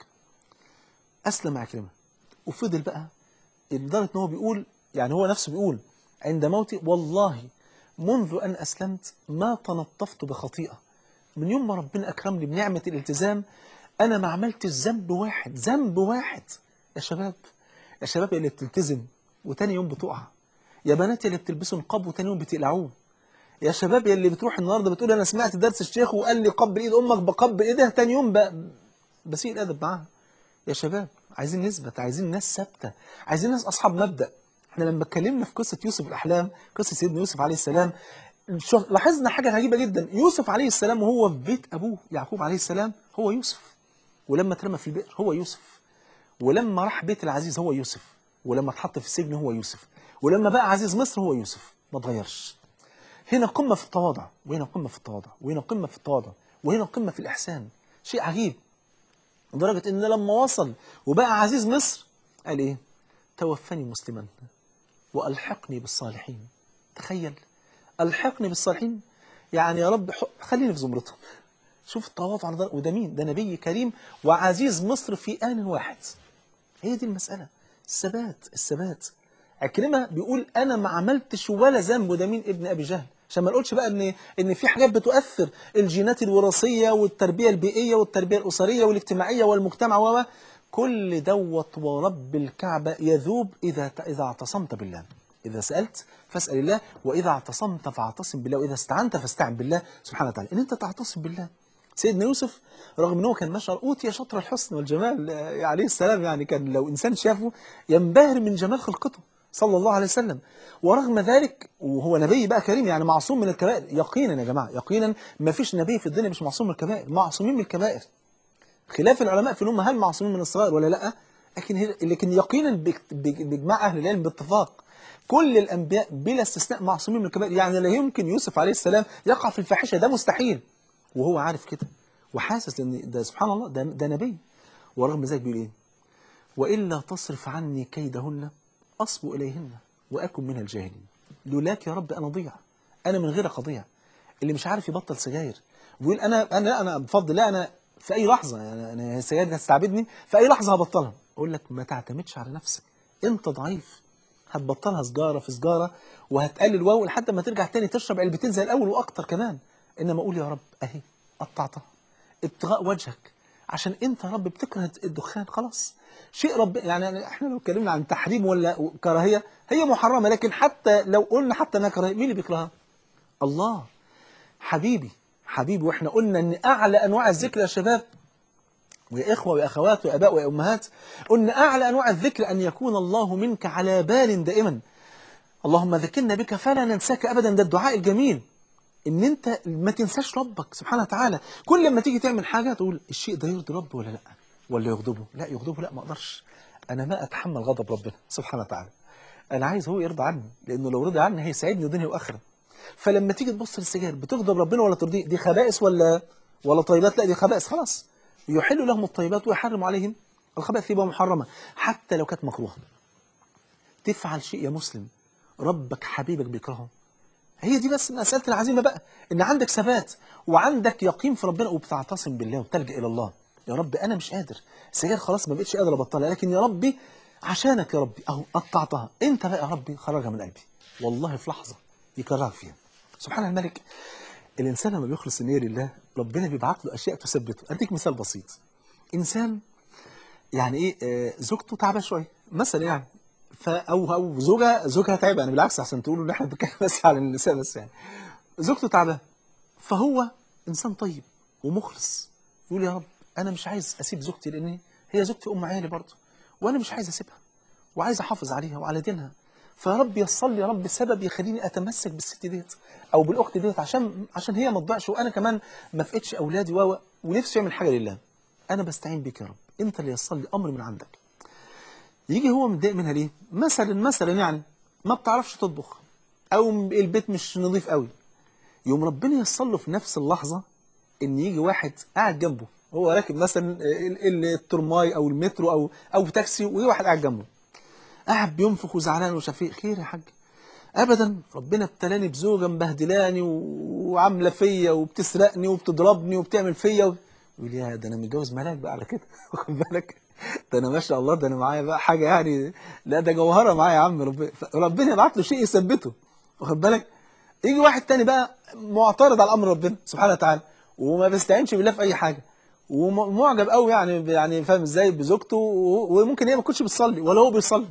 أسلم عكرمة وفضل بقى لدرجة أنه بيقول يعني هو نفسه بيقول عند موتي والله منذ أن أسلمت ما تنطفت بخطيئة من يوم ما ربنا أكرمني بنعمة الالتزام أنا ما عملتش ذنب واحد ذنب واحد يا شباب يا شباب اللي بتلتزم وتاني يوم بتقع يا بنات اللي بتلبسوا نقاب وتاني يوم بتقلعوه يا شباب يا اللي بتروح النهارده بتقول انا سمعت درس الشيخ وقال لي قبل ايد امك بقبل ايدها تاني يوم ب... بسيء الادب معاها يا شباب عايزين نثبت عايزين ناس ثابته عايزين ناس اصحاب مبدا احنا لما اتكلمنا في قصه يوسف الاحلام قصه سيدنا يوسف عليه السلام شو- لاحظنا حاجه غريبه جدا يوسف عليه السلام وهو في بيت ابوه يعقوب عليه السلام هو يوسف ولما اترمى في البئر هو يوسف ولما راح بيت العزيز هو يوسف ولما اتحط في السجن هو يوسف ولما بقى عزيز مصر هو يوسف ما اتغيرش هنا قمة في التواضع وهنا قمة في التواضع وهنا قمة في التواضع وهنا قمة في الإحسان شيء عجيب لدرجة إن لما وصل وبقى عزيز مصر قال إيه توفني مسلما وألحقني بالصالحين تخيل ألحقني بالصالحين يعني يا رب ح- خليني في زمرتهم شوف التواضع ده وده مين ده نبي كريم وعزيز مصر في آن واحد هي دي المسألة الثبات الثبات عكرمة بيقول أنا ما عملتش ولا ذنب وده مين ابن أبي جهل عشان ما نقولش بقى إن إن في حاجات بتؤثر الجينات الوراثية والتربية البيئية والتربية الأسرية والاجتماعية والمجتمع و كل دوت ورب الكعبة يذوب إذا إذا اعتصمت بالله إذا سألت فاسأل الله وإذا اعتصمت فاعتصم بالله وإذا استعنت فاستعن بالله سبحانه وتعالى إن أنت تعتصم بالله سيدنا يوسف رغم أنه كان ما شاء الله أوتي شطر الحسن والجمال آه، عليه السلام يعني كان لو إنسان شافه ينبهر من جمال خلقته صلى الله عليه وسلم ورغم ذلك وهو نبي بقى كريم يعني معصوم من الكبائر يقينا يا جماعة يقينا ما فيش نبي في الدنيا مش معصوم من الكبائر معصومين من الكبائر خلاف العلماء في الأمة هل معصومين من الصغائر ولا لا لكن هي- لكن يقينا بك- بك- بإجماع أهل العلم باتفاق كل الأنبياء بلا استثناء معصومين من الكبائر يعني لا يمكن يوسف عليه السلام يقع في الفاحشة ده مستحيل وهو عارف كده وحاسس ان ده سبحان الله ده, ده نبي ورغم ذلك بيقول ايه والا تصرف عني كيدهن اصب اليهن واكن من الجاهلين لولاك يا رب انا اضيع انا من غيرك اضيع اللي مش عارف يبطل سجاير بيقول انا انا لا انا بفضل لا انا في اي لحظه يعني انا السجاير دي هتستعبدني في اي لحظه هبطلها اقول لك ما تعتمدش على نفسك انت ضعيف هتبطلها سجاره في سجاره وهتقلل واو لحد ما ترجع تاني تشرب علبتين زي الاول واكتر كمان انما اقول يا رب اهي قطعتها ابتغاء وجهك عشان انت يا رب بتكره الدخان خلاص شيء رب يعني احنا لو اتكلمنا عن تحريم ولا كراهيه هي محرمه لكن حتى لو قلنا حتى انها كراهيه مين اللي بيكرهها؟ الله حبيبي حبيبي واحنا قلنا ان اعلى انواع الذكر يا شباب ويا إخوة ويا أخوات ويا أباء ويا أمهات قلنا أعلى أنواع الذكر أن يكون الله منك على بال دائما اللهم ذكرنا بك فلا ننساك أبدا ده الدعاء الجميل ان انت ما تنساش ربك سبحانه وتعالى كل ما تيجي تعمل حاجه تقول الشيء ده يرضي ربي ولا لا ولا يغضبه لا يغضبه لا ما اقدرش انا ما اتحمل غضب ربنا سبحانه وتعالى انا عايز هو يرضى عني لانه لو رضي عني هيسعدني دنيا واخره فلما تيجي تبص للسجاير بتغضب ربنا ولا ترضيه دي خبائث ولا ولا طيبات لا دي خبائث خلاص يحل لهم الطيبات ويحرم عليهم الخبائث يبقى محرمه حتى لو كانت مكروهه تفعل شيء يا مسلم ربك حبيبك بيكرهه هي دي بس مساله العزيمه بقى ان عندك ثبات وعندك يقين في ربنا وبتعتصم بالله وبتلجا الى الله يا رب انا مش قادر السجاير خلاص ما بقتش قادر ابطلها لكن يا ربي عشانك يا ربي اهو قطعتها انت بقى يا ربي خرجها من قلبي والله في لحظه يكرهك فيها سبحان الملك الانسان لما بيخلص النيه لله ربنا بيبعت له اشياء تثبته اديك مثال بسيط انسان يعني ايه آه، زوجته تعبانه شويه مثلا يعني ف او او زوجها زوجها تعب يعني بالعكس عشان تقولوا ان احنا بنتكلم بس على النساء بس يعني زوجته تعبانه فهو انسان طيب ومخلص يقول يا رب انا مش عايز اسيب زوجتي لان هي زوجتي ام عيالي برضه وانا مش عايز اسيبها وعايز احافظ عليها وعلى دينها فيا رب يصل لي يا رب سبب يخليني اتمسك بالست ديت او بالاخت ديت عشان عشان هي ما تضيعش وانا كمان ما فقدش اولادي و و- ونفسي اعمل حاجه لله انا بستعين بيك يا رب انت اللي يصل لي امر من عندك يجي هو متضايق منها ليه مثلا مثلا يعني ما بتعرفش تطبخ او البيت مش نظيف قوي يوم ربنا ييسر له في نفس اللحظه ان يجي واحد قاعد جنبه هو راكب مثلا ال- ال- الترماي او المترو او او تاكسي ويجي واحد قاعد جنبه قاعد بينفخ وزعلان وشفيق خير يا حاج ابدا ربنا ابتلاني بزوجه مبهدلاني و- وعامله فيا وبتسرقني وبتضربني وبتعمل فيا و... يقول يا ده انا متجوز ملاك بقى على كده واخد بالك ده انا ما شاء الله ده انا معايا بقى حاجه يعني لا ده جوهره معايا يا عم ربنا ربنا يبعت له شيء يثبته واخد بالك يجي واحد تاني بقى معترض على امر ربنا سبحانه وتعالى وما بيستعينش بالله في اي حاجه ومعجب قوي يعني يعني فاهم ازاي بزوجته و- وممكن هي ما تكونش بتصلي ولا هو بيصلي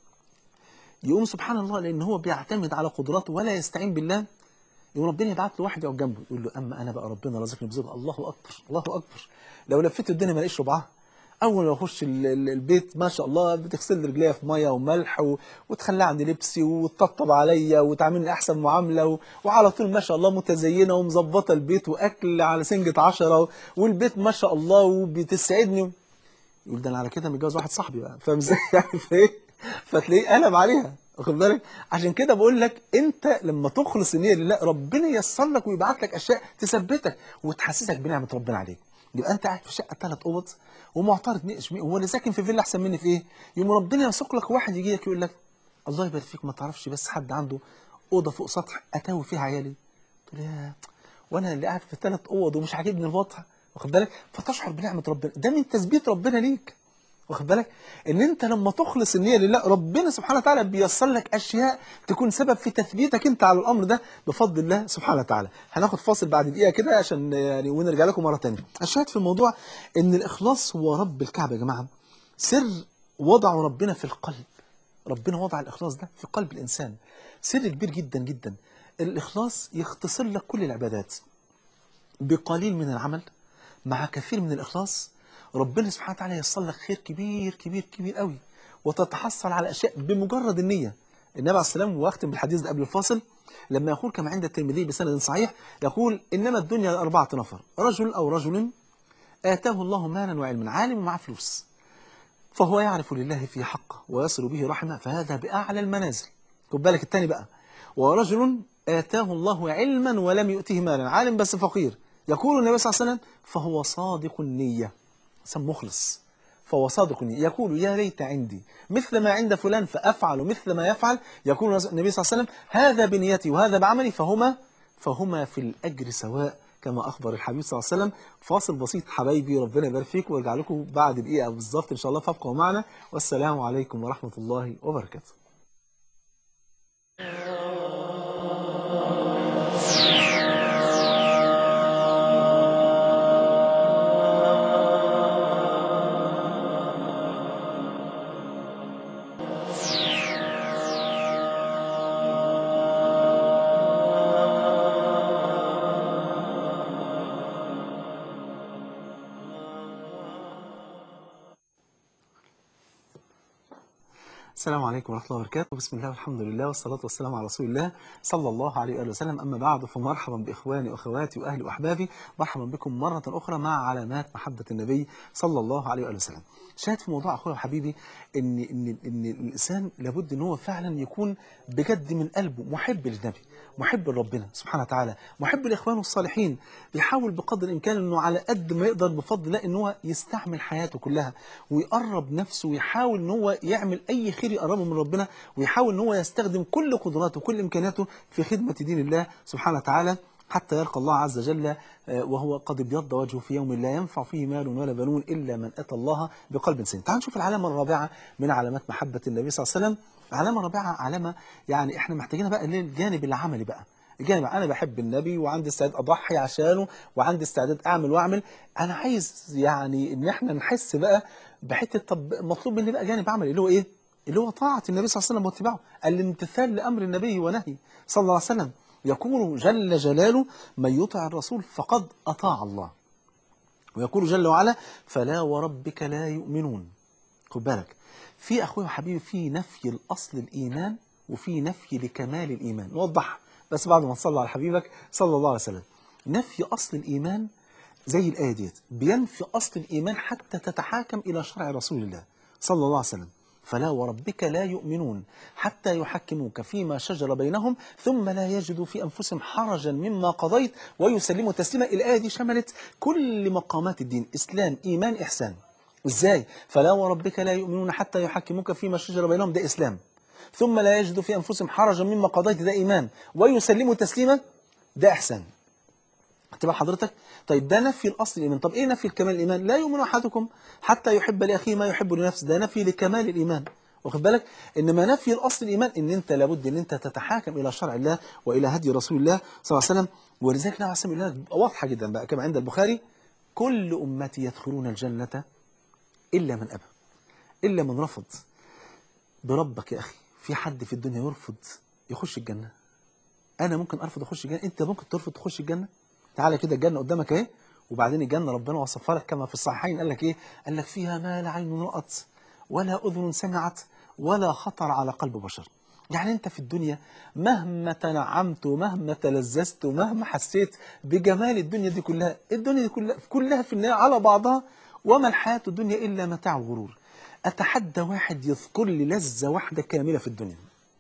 يقوم سبحان الله لان هو بيعتمد على قدراته ولا يستعين بالله يقوم ربنا يبعت له واحد يقعد جنبه يقول له اما انا بقى ربنا رزقني بزوجه الله اكبر الله اكبر لو لفيت الدنيا ما الاقيش ربعها اول ما اخش ال- ال- البيت ما شاء الله بتغسل لي رجليا في ميه وملح و... وتخلي عندي لبسي وتطبطب عليا وتعاملني احسن معامله و... وعلى طول ما شاء الله متزينه ومظبطه البيت واكل على سنجة عشرة و... والبيت ما شاء الله وبتسعدني يقول ده انا على كده متجوز واحد صاحبي بقى فاهم ازاي يعني فايه فتلاقيه قلب عليها واخد بالك عشان كده بقول لك انت لما تخلص النيه لله ربنا ييسر لك ويبعت لك اشياء تثبتك وتحسسك بنعمه ربنا عليك يبقى انت قاعد في شقه ثلاث اوض ومعترض مش هو اللي ساكن في فيلا احسن مني في ايه يوم ربنا يسوق لك واحد يجي لك يقول لك الله يبارك فيك ما تعرفش بس حد عنده اوضه فوق سطح اتاوي فيها عيالي تقول يا وانا اللي قاعد في ثلاث اوض ومش عاجبني الوضع واخد بالك فتشعر بنعمه ربنا ده من تثبيت ربنا ليك واخد بالك ان انت لما تخلص النيه لله ربنا سبحانه وتعالى بيسر لك اشياء تكون سبب في تثبيتك انت على الامر ده بفضل الله سبحانه وتعالى هناخد فاصل بعد دقيقه كده عشان يعني ونرجع لكم مره ثانيه الشاهد في الموضوع ان الاخلاص هو رب الكعبه يا جماعه سر وضعه ربنا في القلب ربنا وضع الاخلاص ده في قلب الانسان سر كبير جدا جدا الاخلاص يختصر لك كل العبادات بقليل من العمل مع كثير من الإخلاص ربنا سبحانه وتعالى يصل لك خير كبير كبير كبير قوي وتتحصل على أشياء بمجرد النية النبي عليه السلام واختم بالحديث ده قبل الفاصل لما يقول كما عند الترمذي بسند صحيح يقول إنما الدنيا أربعة نفر رجل أو رجل آتاه الله مالا وعلما عالم ومعاه فلوس فهو يعرف لله في حقه ويصل به رحمه فهذا بأعلى المنازل خد بالك التاني بقى ورجل آتاه الله علما ولم يؤته مالا عالم بس فقير يقول النبي صلى الله عليه وسلم فهو صادق النية إنسان مخلص فهو صادق النية يقول يا ليت عندي مثل ما عند فلان فأفعل مثل ما يفعل يقول النبي صلى الله عليه وسلم هذا بنيتي وهذا بعملي فهما فهما في الأجر سواء كما أخبر الحبيب صلى الله عليه وسلم فاصل بسيط حبايبي ربنا يبارك فيكم وارجع لكم بعد دقيقة بالظبط إن شاء الله فابقوا معنا والسلام عليكم ورحمة الله وبركاته السلام عليكم ورحمة الله وبركاته بسم الله والحمد لله والصلاة والسلام على رسول الله صلى الله عليه وآله وسلم أما بعد فمرحبا بإخواني وأخواتي وأهلي وأحبابي مرحبا بكم مرة أخرى مع علامات محبة النبي صلى الله عليه وآله وسلم شاهد في موضوع أخويا وحبيبي إن, إن, إن الإنسان لابد إن هو فعلا يكون بجد من قلبه محب للنبي محب لربنا سبحانه وتعالى محب لإخوانه الصالحين بيحاول بقدر الإمكان إنه على قد ما يقدر بفضل الله إن هو يستعمل حياته كلها ويقرب نفسه ويحاول إن هو يعمل أي خير كتير يقربوا من ربنا ويحاول ان هو يستخدم كل قدراته وكل امكانياته في خدمه دين الله سبحانه وتعالى حتى يلقى الله عز وجل آه، وهو قد ابيض وجهه في يوم لا ينفع فيه مال ولا بنون الا من اتى الله بقلب سليم. تعالوا نشوف العلامه الرابعه من علامات محبه النبي صلى الله عليه وسلم. العلامه الرابعه علامه يعني احنا محتاجينها بقى للجانب العملي بقى. الجانب انا بحب النبي وعندي استعداد اضحي عشانه وعندي استعداد اعمل واعمل انا عايز يعني ان احنا نحس بقى بحته طب مطلوب مني بقى جانب عملي اللي هو ايه؟ اللي هو طاعه النبي صلى الله عليه وسلم واتباعه الامتثال لامر النبي ونهي صلى الله عليه وسلم يقول جل جلاله من يطع الرسول فقد اطاع الله ويقول جل وعلا فلا وربك لا يؤمنون خد بالك في اخويا وحبيبي في نفي الاصل الايمان وفي نفي لكمال الايمان نوضح بس بعد ما تصلي على حبيبك صلى الله عليه وسلم نفي اصل الايمان زي الايه ديت بينفي اصل الايمان حتى تتحاكم الى شرع رسول الله صلى الله عليه وسلم فلا وربك لا يؤمنون حتى يحكموك فيما شجر بينهم ثم لا يجدوا في انفسهم حرجا مما قضيت ويسلموا تسليما الايه دي شملت كل مقامات الدين اسلام ايمان احسان ازاي فلا وربك لا يؤمنون حتى يحكموك فيما شجر بينهم ده اسلام ثم لا يجدوا في انفسهم حرجا مما قضيت ده ايمان ويسلموا تسليما ده احسان تبقى حضرتك طيب ده نفي الاصل الايمان طب ايه نفي الكمال الايمان لا يؤمن احدكم حتى يحب لاخيه ما يحب لنفسه ده نفي لكمال الايمان واخد بالك انما نفي الاصل الايمان ان انت لابد ان انت تتحاكم الى شرع الله والى هدي رسول الله صلى الله عليه وسلم ولذلك النبي عليه الصلاه والسلام واضحه جدا بقى كما عند البخاري كل امتي يدخلون الجنه الا من ابى الا من رفض بربك يا اخي في حد في الدنيا يرفض يخش الجنه انا ممكن ارفض اخش الجنه انت ممكن ترفض تخش الجنه تعالى كده الجنه قدامك اهي وبعدين الجنه ربنا وصفها لك كما في الصحيحين قال لك ايه قال لك فيها ما لا عين رأت ولا اذن سمعت ولا خطر على قلب بشر يعني انت في الدنيا مهما تنعمت ومهما تلذذت ومهما حسيت بجمال الدنيا دي كلها الدنيا دي كلها كلها في النهايه على بعضها وما الحياه الدنيا الا متاع الغرور اتحدى واحد يذكر لي لذه واحده كامله في الدنيا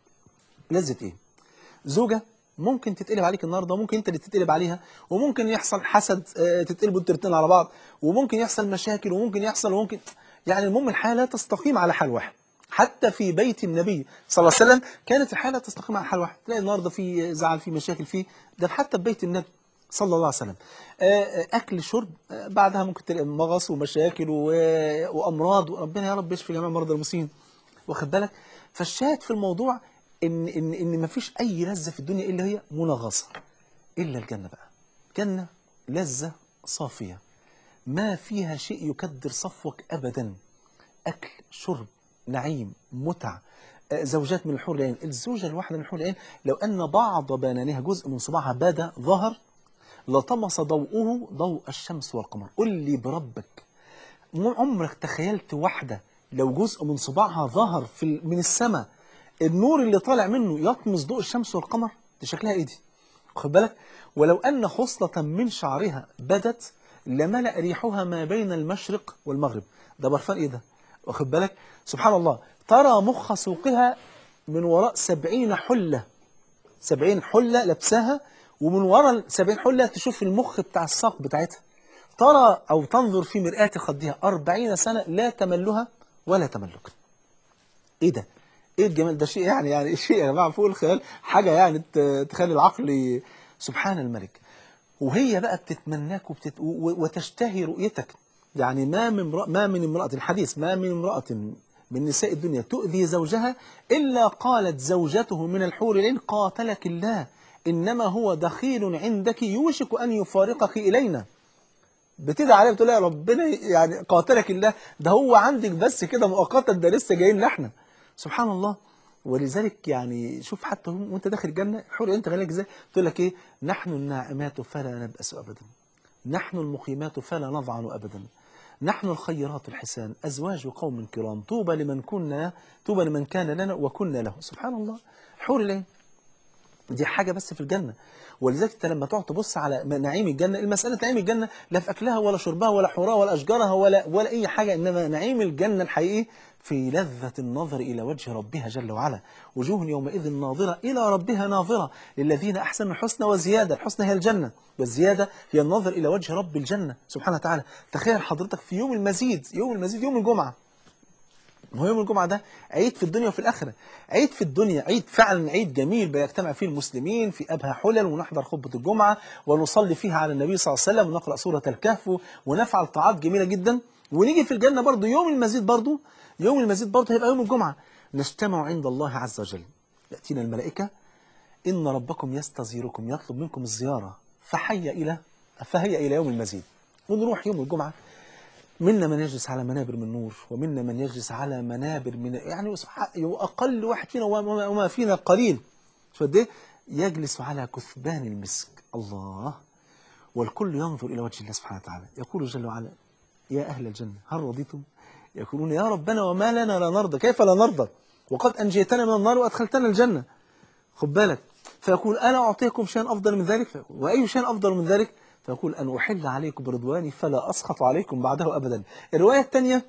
لذه ايه زوجه ممكن تتقلب عليك النهارده وممكن انت اللي تتقلب عليها وممكن يحصل حسد آه، تتقلبوا انتوا الاثنين على بعض وممكن يحصل مشاكل وممكن يحصل وممكن يعني المهم الحياه لا تستقيم على حال واحد حتى في بيت النبي صلى الله عليه وسلم كانت الحياه لا تستقيم على حال واحد تلاقي النهارده في زعل في مشاكل فيه ده حتى في بيت النبي صلى الله عليه وسلم آه، آه، اكل شرب آه، بعدها ممكن تلاقي مغص ومشاكل و- وامراض وربنا يا رب يشفي جميع مرضى المسلمين واخد بالك فالشاهد في الموضوع ان ان ان مفيش اي لذه في الدنيا الا هي منغصه الا الجنه بقى جنه لذه صافيه ما فيها شيء يكدر صفوك ابدا اكل شرب نعيم متع آه، زوجات من الحور العين الزوجه الواحده من الحور العين لو ان بعض بنانها جزء من صباعها بدا ظهر لطمس ضوءه ضوء الشمس والقمر قل لي بربك مو عمرك تخيلت واحدة لو جزء من صباعها ظهر في ال- من السماء النور اللي طالع منه يطمس ضوء الشمس والقمر دي شكلها ايه دي خد بالك ولو أن خصلة من شعرها بدت لملأ ريحها ما بين المشرق والمغرب ده برفان ايه ده واخد بالك سبحان الله ترى مخ سوقها من وراء سبعين حلة سبعين حلة لابساها ومن وراء السبعين حلة تشوف المخ بتاع الساق بتاعتها ترى أو تنظر في مرآة خدها أربعين سنة لا تملها ولا تملك إيه ده؟ إيه الجمال ده شيء يعني يعني شيء يا جماعة فوق الخيال حاجة يعني ت- تخلي العقل ي- سبحان الملك وهي بقى بتتمناك وبتت... و- وتشتهي رؤيتك يعني ما من امرأة ما من امرأة الحديث ما من امرأة من نساء الدنيا تؤذي زوجها إلا قالت زوجته من الحور العين قاتلك الله إنما هو دخيل عندك يوشك أن يفارقك إلينا بتدعي عليه بتقول يا ربنا يعني قاتلك الله ده هو عندك بس كده مؤقتا ده لسه جايين لنا احنا سبحان الله ولذلك يعني شوف حتى هم- وانت داخل الجنه حور انت غالك ازاي تقول لك ايه نحن الناعمات فلا نبأس ابدا نحن المقيمات فلا نضعن ابدا نحن الخيرات الحسان ازواج قوم كرام طوبى لمن كنا طوبى لمن كان لنا وكنا له سبحان الله حور العين دي حاجة بس في الجنة ولذلك انت لما تقعد تبص على نعيم الجنة المسألة نعيم الجنة لا في أكلها ولا شربها ولا حورها ولا أشجارها ولا ولا أي حاجة إنما نعيم الجنة الحقيقي في لذة النظر إلى وجه ربها جل وعلا وجوه يومئذ ناظرة إلى ربها ناظرة للذين أحسنوا الحسنى وزيادة الحسنى هي الجنة والزيادة هي النظر إلى وجه رب الجنة سبحانه وتعالى تخيل حضرتك في يوم المزيد يوم المزيد يوم الجمعة ما هو يوم الجمعة ده عيد في الدنيا وفي الآخرة عيد في الدنيا عيد فعلا عيد جميل بيجتمع فيه المسلمين في أبهى حلل ونحضر خطبة الجمعة ونصلي فيها على النبي صلى الله عليه وسلم ونقرأ سورة الكهف ونفعل طاعات جميلة جدا ونيجي في الجنة برضو يوم المزيد برضو يوم المزيد برضو هيبقى يوم الجمعة نجتمع عند الله عز وجل يأتينا الملائكة إن ربكم يستزيركم يطلب منكم الزيارة فحي إلى فهيا إلى يوم المزيد ونروح يوم الجمعة منا من يجلس على منابر من نور ومنا من يجلس على منابر من يعني أقل واحد فينا وما وما فينا قليل شو قد إيه؟ يجلس على كثبان المسك الله والكل ينظر إلى وجه الله سبحانه وتعالى يقول جل وعلا يا أهل الجنة هل رضيتم يقولون يا ربنا وما لنا لا نرضى كيف لا نرضى وقد أنجيتنا من النار وأدخلتنا الجنة خد بالك فيقول أنا أعطيكم شيئا أفضل من ذلك فيقول وأي شيء أفضل من ذلك فيقول أن أحل عليكم برضواني فلا أسخط عليكم بعده أبدا الرواية الثانية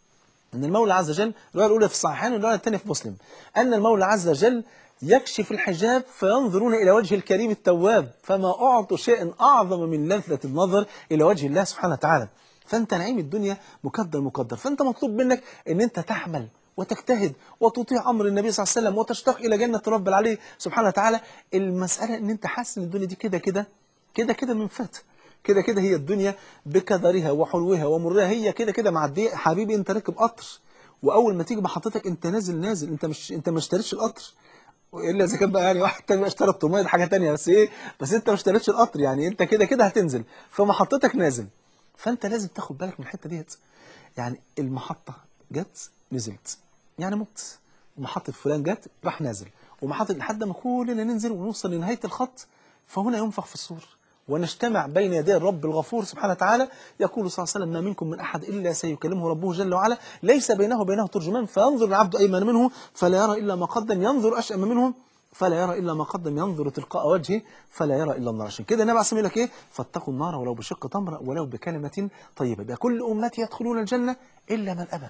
أن المولى عز وجل الرواية الأولى في الصحيحين والرواية الثانية في مسلم أن المولى عز وجل يكشف الحجاب فينظرون إلى وجه الكريم التواب فما أعطوا شيئا أعظم من لذة النظر إلى وجه الله سبحانه وتعالى فأنت نعيم الدنيا مقدر مقدر فأنت مطلوب منك أن أنت تحمل وتجتهد وتطيع أمر النبي صلى الله عليه وسلم وتشتاق إلى جنة رب العلي سبحانه وتعالى المسألة أن أنت حاسس أن الدنيا دي كده كده كده كده من فات كده كده هي الدنيا بكدرها وحلوها ومرها هي كده كده معديه حبيبي انت راكب قطر واول ما تيجي محطتك انت نازل نازل انت مش انت ما اشتريتش القطر الا اذا كان بقى يعني واحد تاني بقى اشترى الطمايه دي حاجه تانيه بس ايه بس انت ما اشتريتش القطر يعني انت كده كده هتنزل فمحطتك نازل فانت لازم تاخد بالك من الحته ديت يعني المحطه جت نزلت يعني مت محطه فلان جت راح نازل ومحطه لحد ما كلنا ننزل ونوصل لنهايه الخط فهنا ينفخ في الصور ونجتمع بين يدي الرب الغفور سبحانه وتعالى يقول صلى الله عليه وسلم ما منكم من أحد إلا سيكلمه ربه جل وعلا ليس بينه وبينه ترجمان فينظر العبد أيمن منه فلا يرى إلا ما قدم ينظر أشأم منه فلا يرى إلا ما قدم ينظر تلقاء وجهه فلا يرى إلا النار عشان كده النبي عليه الصلاة والسلام يقول لك إيه فاتقوا النار ولو بشق تمرة ولو بكلمة طيبة يبقى كل أمتي يدخلون الجنة إلا من أبى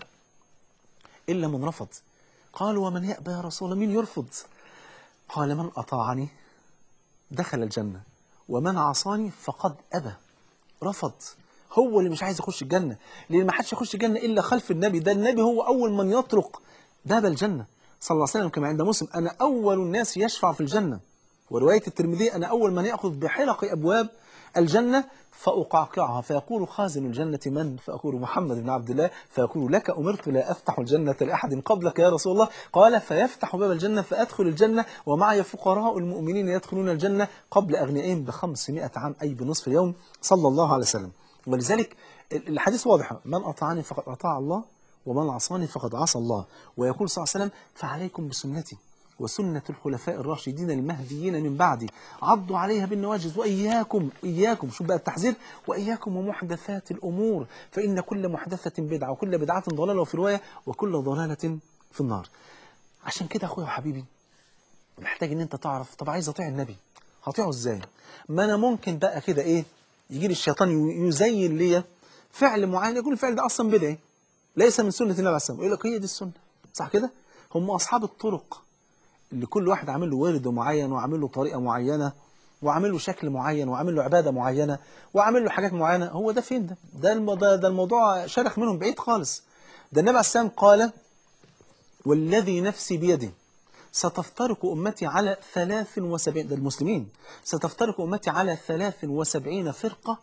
إلا من رفض قالوا ومن يأبى يا رسول الله مين يرفض قال من أطاعني دخل الجنة ومن عصاني فقد أبى رفض هو اللي مش عايز يخش الجنة لأن ما حدش يخش الجنة إلا خلف النبي ده النبي هو أول من يطرق باب الجنة صلى الله عليه وسلم كما عند مسلم أنا أول الناس يشفع في الجنة ورواية الترمذي أنا أول من يأخذ بحلق أبواب الجنة فأقعقعها فيقول خازن الجنة من فأقول محمد بن عبد الله فيقول لك أمرت لا أفتح الجنة لأحد قبلك يا رسول الله قال فيفتح باب الجنة فأدخل الجنة ومعي فقراء المؤمنين يدخلون الجنة قبل أغنيائهم بخمسمائة عام أي بنصف اليوم صلى الله عليه وسلم ولذلك الحديث واضح من أطاعني فقد أطاع الله ومن عصاني فقد عصى الله ويقول صلى الله عليه وسلم فعليكم بسنتي وسنة الخلفاء الراشدين المهديين من بعدي عضوا عليها بالنواجذ وإياكم إياكم شوف بقى التحذير وإياكم ومحدثات الأمور فإن كل محدثة بدعة وكل بدعة ضلالة وفي رواية وكل ضلالة في النار عشان كده أخويا وحبيبي محتاج إن أنت تعرف طب عايز أطيع النبي هطيعه إزاي ما أنا ممكن بقى كده إيه يجي لي الشيطان يزين ليا فعل معين يقول الفعل ده أصلا بدعي ليس من سنة النبي عليه الصلاة والسلام يقول لك هي دي السنة صح كده هم أصحاب الطرق اللي كل واحد عامل له ورد معين وعامل له طريقة معينة وعامل له شكل معين وعامل له عبادة معينة وعامل له حاجات معينة هو ده فين ده ده, الم... ده, ده الموضوع شرخ منهم بعيد خالص ده النبي عليه السلام قال والذي نفسي بيده ستفترق أمتي على 73 ده المسلمين ستفترق أمتي على 73 فرقة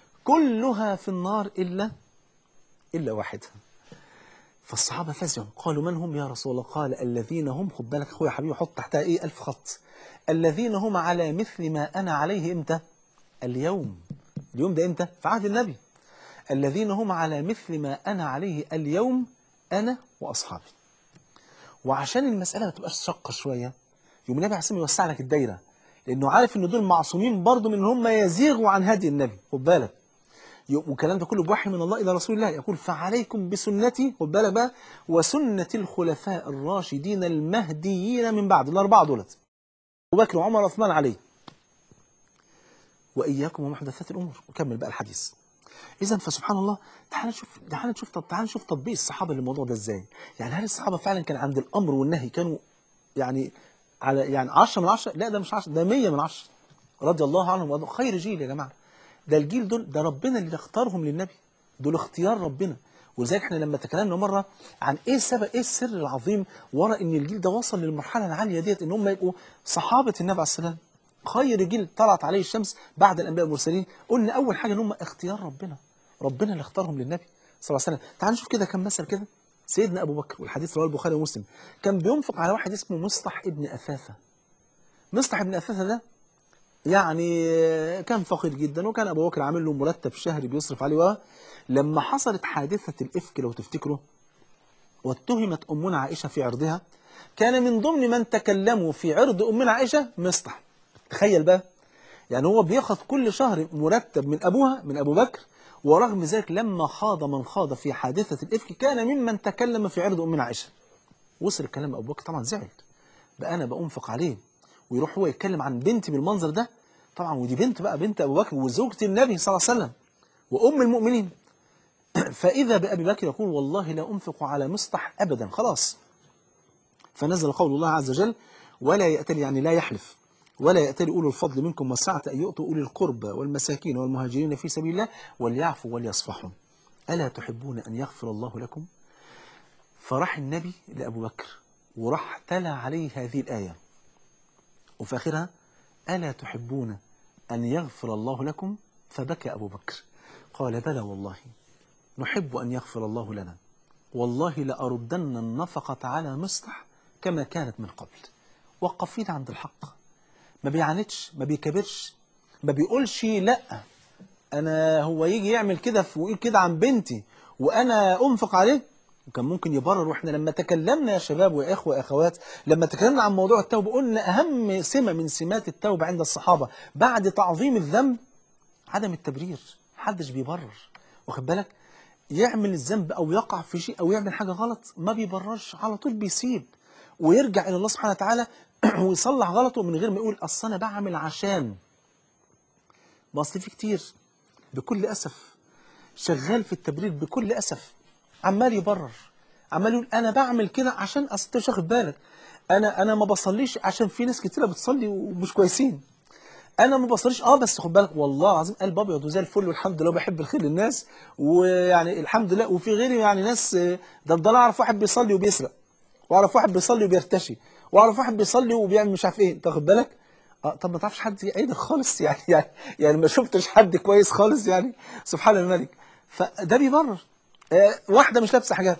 كلها في النار إلا إلا واحدة فالصحابة فزعوا قالوا من هم يا رسول الله قال الذين هم خد بالك أخويا حبيبي حط تحتها إيه ألف خط الذين هم على مثل ما أنا عليه إمتى اليوم اليوم ده إمتى في عهد النبي الذين هم على مثل ما أنا عليه اليوم أنا وأصحابي وعشان المسألة ما تبقاش شقة شوية يوم النبي عليه الصلاة يوسع لك الدايرة لأنه عارف إن دول معصومين برضه من إن هم يزيغوا عن هدي النبي خد بالك والكلام ده كله بوحي من الله إلى رسول الله يقول فعليكم بسنتي خد بالك بقى وسنة الخلفاء الراشدين المهديين من بعد الأربعة دولت أبو بكر وعمر وعثمان علي وإياكم ومحدثات الأمور وكمل بقى الحديث إذا فسبحان الله تعال نشوف تعال نشوف طب تعال نشوف تطبيق الصحابة للموضوع ده إزاي يعني هل الصحابة فعلا كان عند الأمر والنهي كانوا يعني على يعني 10 من 10 لا ده مش 10 ده 100 من 10 رضي الله عنهم وأرضاهم خير جيل يا جماعة ده الجيل دول ده ربنا اللي اختارهم للنبي دول اختيار ربنا ولذلك احنا لما تكلمنا مره عن ايه السبب ايه السر العظيم ورا ان الجيل ده وصل للمرحله العاليه ديت ان هم يبقوا صحابه النبي عليه السلام خير جيل طلعت عليه الشمس بعد الانبياء والمرسلين قلنا اول حاجه ان هم اختيار ربنا ربنا اللي اختارهم للنبي صلى الله عليه وسلم تعال نشوف كده كم مثل كده سيدنا ابو بكر والحديث رواه البخاري ومسلم كان بينفق على واحد اسمه مصطح ابن اثاثه مصطح ابن اثاثه ده يعني كان فقير جدا وكان ابو بكر عامل له مرتب شهري بيصرف عليه و لما حصلت حادثه الافك لو تفتكروا واتهمت امنا عائشه في عرضها كان من ضمن من تكلموا في عرض امنا عائشه مصطح تخيل بقى يعني هو بياخذ كل شهر مرتب من ابوها من ابو بكر ورغم ذلك لما خاض من خاض في حادثه الافك كان ممن تكلم في عرض امنا عائشه وصل الكلام ابو بكر طبعا زعل بقى انا بأنفق عليه ويروح هو يتكلم عن بنتي بالمنظر ده طبعا ودي بنت بقى بنت ابو بكر وزوجة النبي صلى الله عليه وسلم وام المؤمنين فاذا بابي بكر يقول والله لا انفق على مصطح ابدا خلاص فنزل قول الله عز وجل ولا يأتل يعني لا يحلف ولا يأتل أولو الفضل منكم والسعة أن يؤتوا أولي القربى والمساكين والمهاجرين في سبيل الله وليعفوا وليصفحوا ألا تحبون أن يغفر الله لكم فراح النبي لأبو بكر وراح تلا عليه هذه الآية وفي آخرها ألا تحبون أن يغفر الله لكم فبكى أبو بكر قال بلى والله نحب أن يغفر الله لنا والله لأردن النفقة على مصطح كما كانت من قبل وقفين عند الحق ما بيعاندش ما بيكبرش ما بيقولش لا انا هو يجي يعمل كده ويقول كده عن بنتي وانا انفق عليه وكان ممكن يبرر واحنا لما تكلمنا يا شباب ويا اخوه واخوات لما تكلمنا عن موضوع التوبه قلنا اهم سمه من سمات التوبه عند الصحابه بعد تعظيم الذنب عدم التبرير محدش بيبرر واخد بالك يعمل الذنب او يقع في شيء او يعمل حاجه غلط ما بيبررش على طول بيسيب ويرجع الى الله سبحانه وتعالى ويصلح غلطه من غير ما يقول اصل انا بعمل عشان ما اصل في كتير بكل اسف شغال في التبرير بكل اسف عمال يبرر عمال يقول انا بعمل كده عشان اصل انت مش واخد بالك انا انا ما بصليش عشان في ناس كتيره بتصلي ومش كويسين انا ما بصليش اه بس خد بالك والله العظيم قلب ابيض وزي الفل والحمد لله بحب الخير للناس ويعني الحمد لله وفي غيري يعني ناس ده ده انا اعرف واحد بيصلي وبيسرق واعرف واحد بيصلي وبيرتشي واعرف واحد بيصلي وبيعمل مش عارف ايه انت واخد بالك اه طب ما تعرفش حد عيد خالص يعني يعني يعني ما شفتش حد كويس خالص يعني سبحان الملك فده بيبرر آه واحده مش لابسه حجاب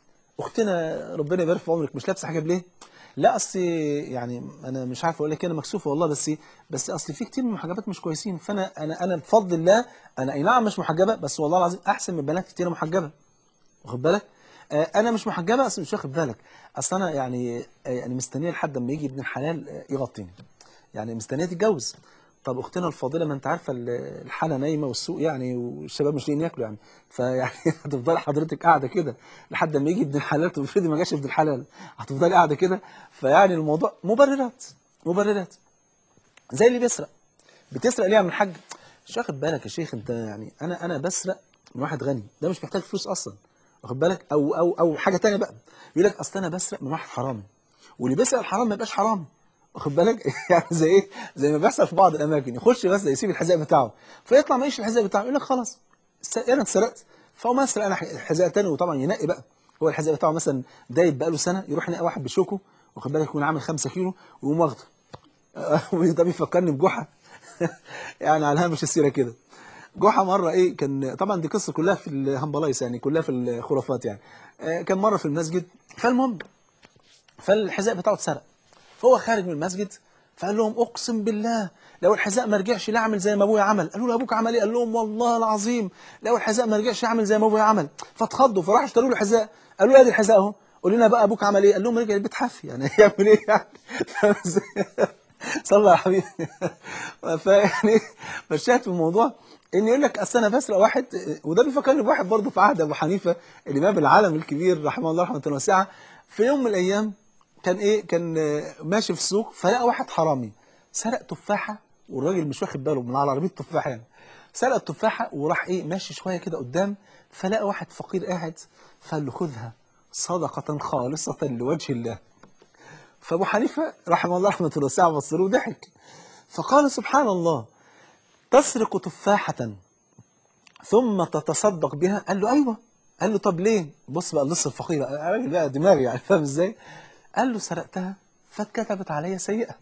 اختنا ربنا يبارك في عمرك مش لابسه حجاب ليه لا اصل يعني انا مش عارف اقول لك انا مكسوفه والله بس بس اصل في كتير من المحجبات مش كويسين فانا انا انا بفضل الله انا اي نعم مش محجبه بس والله العظيم احسن من بنات كتير محجبه واخد بالك انا مش محجبه بس مش واخد بالك اصل انا يعني يعني مستنيه لحد اما يجي ابن الحلال يغطيني يعني مستنيه تتجوز طب اختنا الفاضله ما انت عارفه الحاله نايمه والسوق يعني والشباب مش لاقيين ياكلوا يعني فيعني هتفضلي حضرتك قاعده كده لحد ما يجي ابن الحلال طب افرضي ما جاش ابن الحلال هتفضلي قاعده كده فيعني الموضوع مبررات مبررات زي اللي بيسرق بتسرق ليه يا عم الحاج مش واخد بالك يا شيخ انت يعني انا انا بسرق من واحد غني ده مش محتاج فلوس اصلا واخد بالك او او او حاجه ثانيه بقى يقول لك اصل انا بسرق من واحد حرامي واللي بيسرق الحرام ما يبقاش حرام واخد بالك يعني زي ايه زي ما بيحصل في بعض الاماكن يخش بس يسيب الحذاء بتاعه فيطلع ما يشيل الحذاء بتاعه يقول لك خلاص انا اتسرقت فاقوم اسرق انا حذاء ثاني وطبعا ينقي بقى هو الحذاء بتاعه مثلا دايب بقى له سنه يروح ينقي واحد بشوكه واخد بالك يكون عامل 5 كيلو ويقوم واخده وده بيفكرني بجحا يعني على هامش السيره كده جحا مره ايه كان طبعا دي قصه كلها في الهمبلايس يعني كلها في الخرافات يعني كان مره في المسجد فالمهم فالحذاء بتاعه اتسرق فهو خارج من المسجد فقال لهم اقسم بالله لو الحذاء ما رجعش لا اعمل زي ما ابويا عمل قالوا له ابوك عمل ايه قال لهم والله العظيم لو الحذاء ما رجعش اعمل زي ما ابويا عمل فاتخضوا فراحوا اشتروا له حذاء قالوا له ادي الحذاء اهو قول لنا بقى ابوك عمل ايه قال لهم رجع البيت حافي يعني يعمل ايه يعني صلى يا حبيبي فيعني فالشاهد في الموضوع ان يقول لك اصل انا بسرق واحد وده بيفكرني بواحد برضه في عهد ابو حنيفه الامام العالم الكبير رحمه الله رحمه واسعه في يوم من الايام كان ايه كان ماشي في السوق فلقى واحد حرامي سرق تفاحه والراجل مش واخد باله من على عربيه تفاحه يعني سرق التفاحه وراح ايه ماشي شويه كده قدام فلقى واحد فقير قاعد فقال له خذها صدقه خالصه لوجه الله فابو حنيفه رحمه الله رحمه واسعه بص له وضحك فقال سبحان الله تسرق تفاحه ثم تتصدق بها قال له ايوه قال له طب ليه بص بقى اللص الفقير بقى راجل بقى دماغي يعني فاهم ازاي قال له سرقتها فاتكتبت عليا سيئه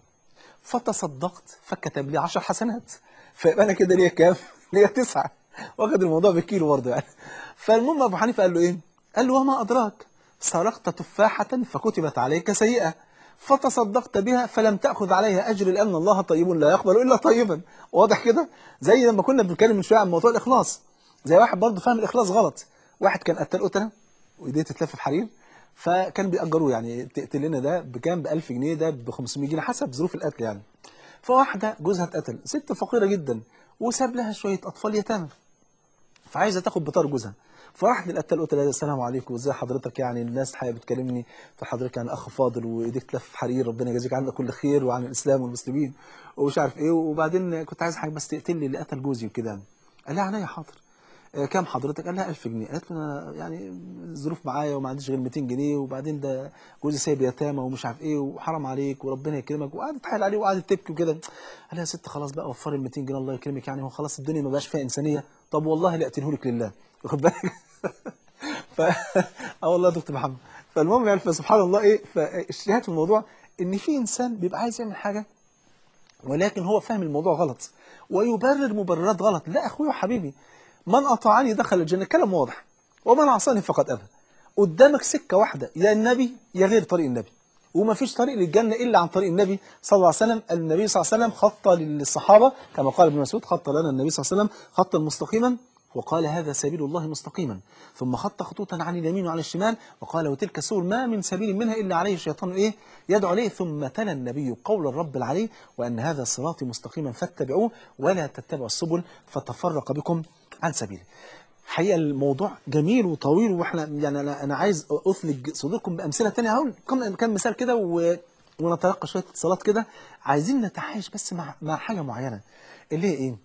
فتصدقت فكتب لي 10 حسنات فيبقى انا كده ليا كام؟ ليا تسعه واخد الموضوع بالكيلو برضه يعني فالمهم ابو حنيفه قال له ايه؟ قال له وما ادراك سرقت تفاحه فكتبت عليك سيئه فتصدقت بها فلم تاخذ عليها اجر لان الله طيب لا يقبل الا طيبا واضح كده؟ زي لما كنا بنتكلم من شويه عن موضوع الاخلاص زي واحد برضه فاهم الاخلاص غلط واحد كان قتال قتله وايديه تتلف في حرير فكان بيأجروه يعني تقتلنا ده بكام ب 1000 جنيه ده ب 500 جنيه حسب ظروف القتل يعني فواحده جوزها اتقتل ست فقيره جدا وساب لها شويه اطفال يتامى فعايزه تاخد بطار جوزها فراحت للقتال قلت لها السلام عليكم ازي حضرتك يعني الناس الحقيقه بتكلمني فحضرتك يعني اخ فاضل وايديك تلف في حرير ربنا يجازيك عنا كل خير وعن الاسلام والمسلمين ومش عارف ايه وبعدين كنت عايز حاجه بس تقتل لي اللي قتل جوزي وكده قال لها عينيا حاضر آه، كام حضرتك؟ قال لها 1000 جنيه قالت له انا يعني الظروف معايا وما عنديش غير 200 جنيه وبعدين ده جوزي سايب يتامى ومش عارف ايه وحرام عليك وربنا يكرمك وقعدت تحايل عليه وقعدت تبكي وكده قال لها يا ست خلاص بقى وفري ال 200 جنيه الله يكرمك يعني هو خلاص الدنيا ما بقاش فيها انسانيه طب والله لا اقتلهولك لله واخد بالك ف اه والله يا دكتور محمد فالمهم يعني فسبحان الله ايه فالشاهد في الموضوع ان في انسان بيبقى عايز يعمل حاجه ولكن هو فاهم الموضوع غلط ويبرر مبررات غلط لا اخويا وحبيبي من اطاعني دخل الجنه كلام واضح ومن عصاني فقد ابى قدامك سكه واحده يا النبي يا غير طريق النبي وما فيش طريق للجنه الا عن طريق النبي صلى الله عليه وسلم النبي صلى الله عليه وسلم خط للصحابه كما قال ابن مسعود خط لنا النبي صلى الله عليه وسلم خطا مستقيما وقال هذا سبيل الله مستقيما ثم خط خطوطا عن اليمين وعن الشمال وقال وتلك السبل ما من سبيل منها الا عليه الشيطان ايه يدعو اليه ثم تلا النبي قول الرب العلي وان هذا صراطي مستقيما فاتبعوه ولا تتبعوا السبل فتفرق بكم عن سبيله حقيقه الموضوع جميل وطويل واحنا يعني انا انا عايز اثلج صدوركم بامثله ثانيه هقول كم كم مثال كده و... ونتلقى شويه اتصالات كده عايزين نتعايش بس مع مع حاجه معينه اللي هي ايه؟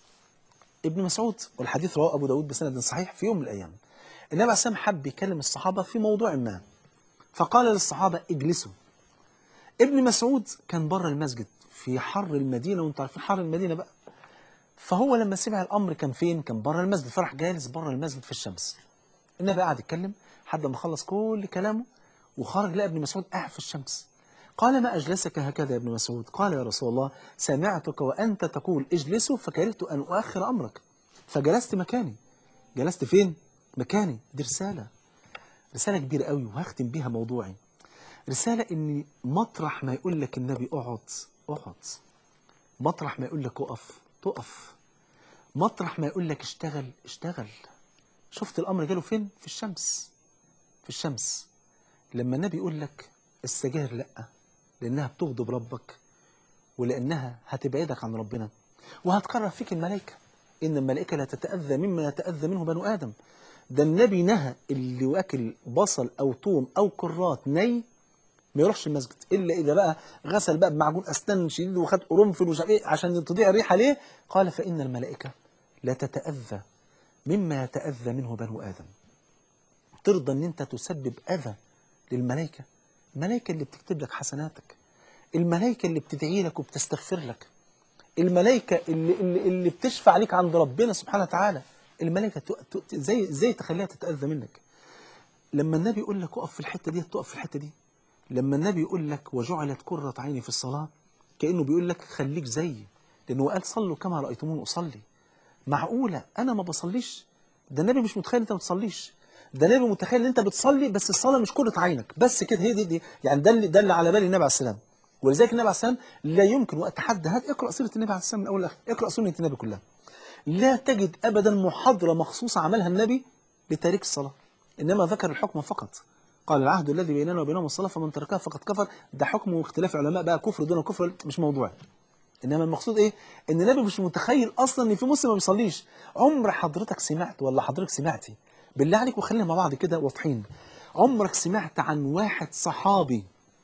ابن مسعود والحديث رواه ابو داود بسند صحيح في يوم من الايام النبي عليه الصلاه والسلام حب يكلم الصحابه في موضوع ما فقال للصحابه اجلسوا ابن مسعود كان بره المسجد في حر المدينه وانتم عارفين حر المدينه بقى فهو لما سمع الامر كان فين كان بره المسجد فراح جالس بره المسجد في الشمس النبي قعد يتكلم لحد ما خلص كل كلامه وخرج لقى ابن مسعود قاعد في الشمس قال ما أجلسك هكذا يا ابن مسعود قال يا رسول الله سمعتك وأنت تقول اجلسوا فكرهت أن أؤخر أمرك فجلست مكاني جلست فين؟ مكاني دي رسالة رسالة كبيرة قوي وهختم بيها موضوعي رسالة إن مطرح ما يقول لك النبي اقعد اقعد مطرح ما يقول لك اقف تقف مطرح ما يقول لك اشتغل اشتغل شفت الأمر جاله فين؟ في الشمس في الشمس لما النبي يقول لك السجاير لأ لأنها بتغضب ربك ولأنها هتبعدك عن ربنا وهتقرب فيك الملائكة إن الملائكة لا تتأذى مما يتأذى منه بنو آدم ده النبي نهى اللي واكل بصل أو توم أو كرات ني ما يروحش المسجد إلا إذا بقى غسل بقى بمعجون أسنان شديد وخد قرنفل ومش عارف إيه عشان تضيع الريحة ليه قال فإن الملائكة لا تتأذى مما يتأذى منه بنو آدم ترضى ان انت تسبب اذى للملائكه الملائكه اللي بتكتب لك حسناتك الملائكه اللي بتدعي لك وبتستغفر لك الملائكه اللي اللي, اللي بتشفع عليك عند ربنا سبحانه وتعالى الملائكه تق- تق- زي زي تخليها تتاذى منك لما النبي يقول لك اقف في الحته دي تقف في الحته دي لما النبي يقول لك وجعلت قرة عيني في الصلاة كأنه بيقول لك خليك زيي لأنه قال صلوا كما رأيتموني أصلي معقولة أنا ما بصليش ده النبي مش متخيل أنت ما بتصليش ده النبي متخيل ان انت بتصلي بس الصلاه مش كره عينك بس كده هي دي, دي يعني ده اللي ده اللي على بال النبي عليه السلام ولذلك النبي عليه السلام لا يمكن واتحدى هات اقرا سيره النبي عليه السلام من اول لاخر اقرا سنه النبي كلها لا تجد ابدا محاضره مخصوصه عملها النبي لتارك الصلاه انما ذكر الحكم فقط قال العهد الذي بيننا وبينهم الصلاه فمن تركها فقد كفر ده حكم واختلاف العلماء بقى كفر دون كفر مش موضوع انما المقصود ايه ان النبي مش متخيل اصلا ان في مسلم ما بيصليش عمر حضرتك سمعت ولا حضرتك سمعتي بالله عليك وخلينا مع بعض كده واضحين عمرك سمعت عن واحد صحابي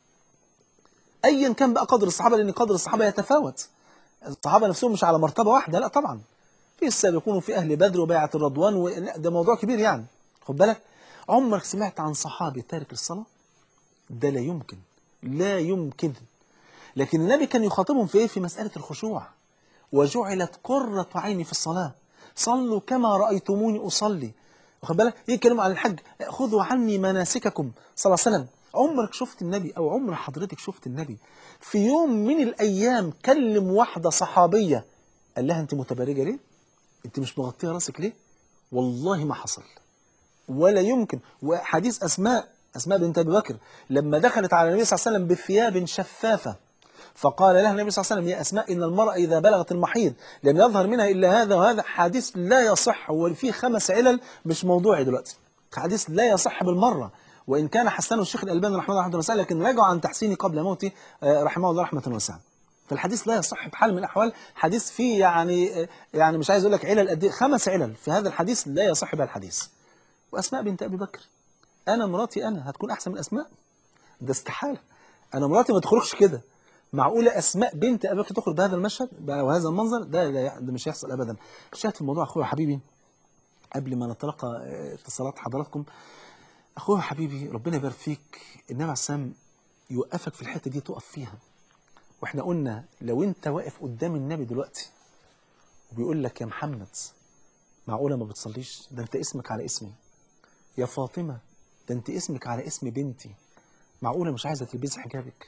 ايا كان بقى قدر الصحابه لان قدر الصحابه يتفاوت الصحابه نفسهم مش على مرتبه واحده لا طبعا في السابقون وفي اهل بدر وبيعه الرضوان و... لا، ده موضوع كبير يعني خد بالك عمرك سمعت عن صحابي تارك الصلاه ده لا يمكن لا يمكن لكن النبي كان يخاطبهم في ايه في مساله الخشوع وجعلت قرة عيني في الصلاة صلوا كما رأيتموني أصلي واخد بالك يتكلموا عن الحج خذوا عني مناسككم صلى الله عليه وسلم عمرك شفت النبي او عمر حضرتك شفت النبي في يوم من الايام كلم واحده صحابيه قال لها انت متبرجه ليه انت مش مغطيه راسك ليه والله ما حصل ولا يمكن وحديث اسماء اسماء بنت ابي بكر لما دخلت على النبي صلى الله عليه وسلم بثياب شفافه فقال لها النبي صلى الله عليه وسلم يا اسماء ان المراه اذا بلغت المحيض لم يظهر منها الا هذا وهذا حديث لا يصح وفيه خمس علل مش موضوعي دلوقتي حديث لا يصح بالمره وان كان حسنه الشيخ الالباني رحمه الله رحمه واسعه لكن رجعوا عن تحسينه قبل موته آه، رحمه الله رحمه واسعه فالحديث لا يصح بحال من الاحوال حديث فيه يعني يعني مش عايز اقول لك علل قد ايه خمس علل في هذا الحديث لا يصح بها الحديث واسماء بنت ابي بكر انا مراتي انا هتكون احسن من اسماء ده استحاله انا مراتي ما تخرجش كده معقوله اسماء بنت ابي بكر تخرج بهذا المشهد بقى وهذا المنظر ده, ده, ده مش هيحصل ابدا الشاهد في الموضوع اخويا وحبيبي قبل ما نتلقى آه، اتصالات حضراتكم اخويا وحبيبي ربنا يبارك فيك النبي عليه السلام يوقفك في الحته دي تقف فيها واحنا قلنا لو انت واقف قدام النبي دلوقتي وبيقول لك يا محمد معقوله ما بتصليش ده انت اسمك على اسمي يا فاطمه ده انت اسمك على اسم بنتي معقوله مش عايزه تلبسي حجابك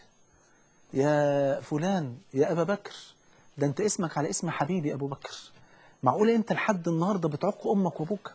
يا فلان يا ابا بكر ده انت اسمك على اسم حبيبي ابو بكر معقوله انت لحد النهارده بتعق امك وابوك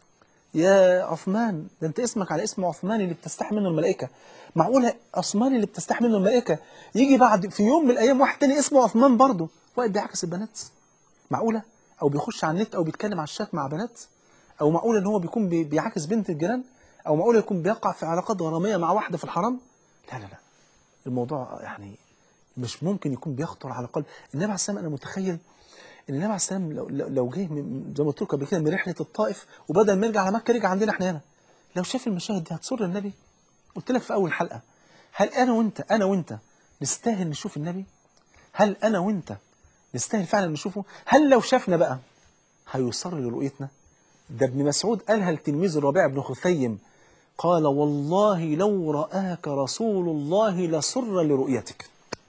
يا عثمان ده انت اسمك على اسم عثمان اللي بتستحي منه الملائكه معقوله عثمان اللي بتستحي منه الملائكه يجي بعد في يوم من الايام واحد تاني اسمه عثمان برضه واقف بيعكس البنات معقوله او بيخش على النت او بيتكلم على الشات مع بنات او معقوله ان هو بيكون بي- بيعاكس بنت الجيران او معقوله يكون بيقع في علاقات غراميه مع واحده في الحرام لا لا لا الموضوع يعني مش ممكن يكون بيخطر على قلب النبي عليه السلام انا متخيل ان النبي عليه السلام لو, لو لو جه من- زي ما قلت لكم قبل كده من رحله الطائف وبدل ما يرجع على مكه رجع عندنا احنا هنا لو شاف المشاهد دي هتسر النبي قلت لك في اول حلقه هل انا وانت انا وانت نستاهل نشوف النبي هل انا وانت نستاهل فعلا نشوفه هل لو شافنا بقى هيصر لرؤيتنا ده ابن مسعود قالها لتلميذ الربيع بن خثيم قال والله لو رآك رسول الله لسر لرؤيتك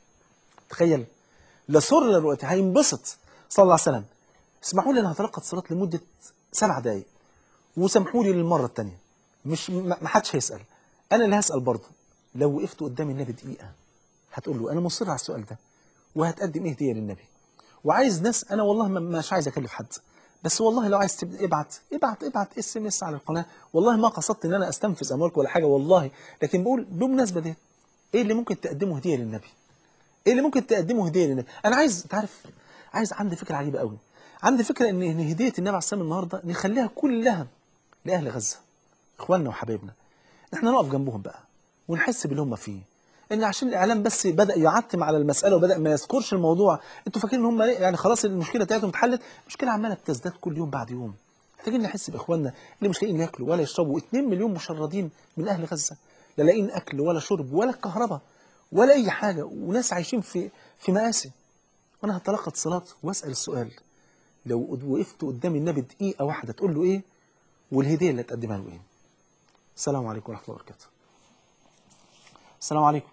تخيل لسر لرؤيتك هينبسط صلى الله عليه وسلم اسمحوا لي انا هتلقى الصلاه لمده سبع دقائق وسامحوا لي للمره الثانيه مش ما ما حدش هيسال انا اللي هسال برضه لو وقفت قدام النبي دقيقه هتقول له انا مصر على السؤال ده وهتقدم ايه هديه للنبي وعايز ناس انا والله ما- مش عايز اكلف حد بس والله لو عايز تب- ابعت ابعت ابعت اس ام اس على القناه والله ما قصدت ان انا استنفذ اموالك ولا حاجه والله لكن بقول بالمناسبه دي ايه اللي ممكن تقدمه هديه للنبي ايه اللي ممكن تقدمه هديه للنبي انا عايز تعرف عايز عندي فكره عجيبه قوي عندي فكره ان ان هديه النبي عليه السلام النهارده نخليها كلها لاهل غزه اخواننا وحبايبنا احنا نقف جنبهم بقى ونحس باللي هم فيه ان عشان الاعلام بس بدا يعتم على المساله وبدا ما يذكرش الموضوع انتوا فاكرين ان هم ليه؟ يعني خلاص المشكله بتاعتهم اتحلت المشكله عماله بتزداد كل يوم بعد يوم محتاجين نحس باخواننا اللي مش لاقيين ياكلوا ولا يشربوا 2 مليون مشردين من اهل غزه لا لاقيين اكل ولا شرب ولا كهرباء ولا اي حاجه وناس عايشين في في مآسي وانا هتلقى اتصالات واسال السؤال لو وقفت قدام النبي دقيقه واحده تقول له ايه والهديه اللي هتقدمها له ايه السلام عليكم ورحمه الله وبركاته السلام عليكم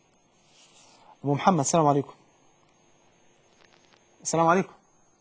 ام محمد السلام عليكم السلام عليكم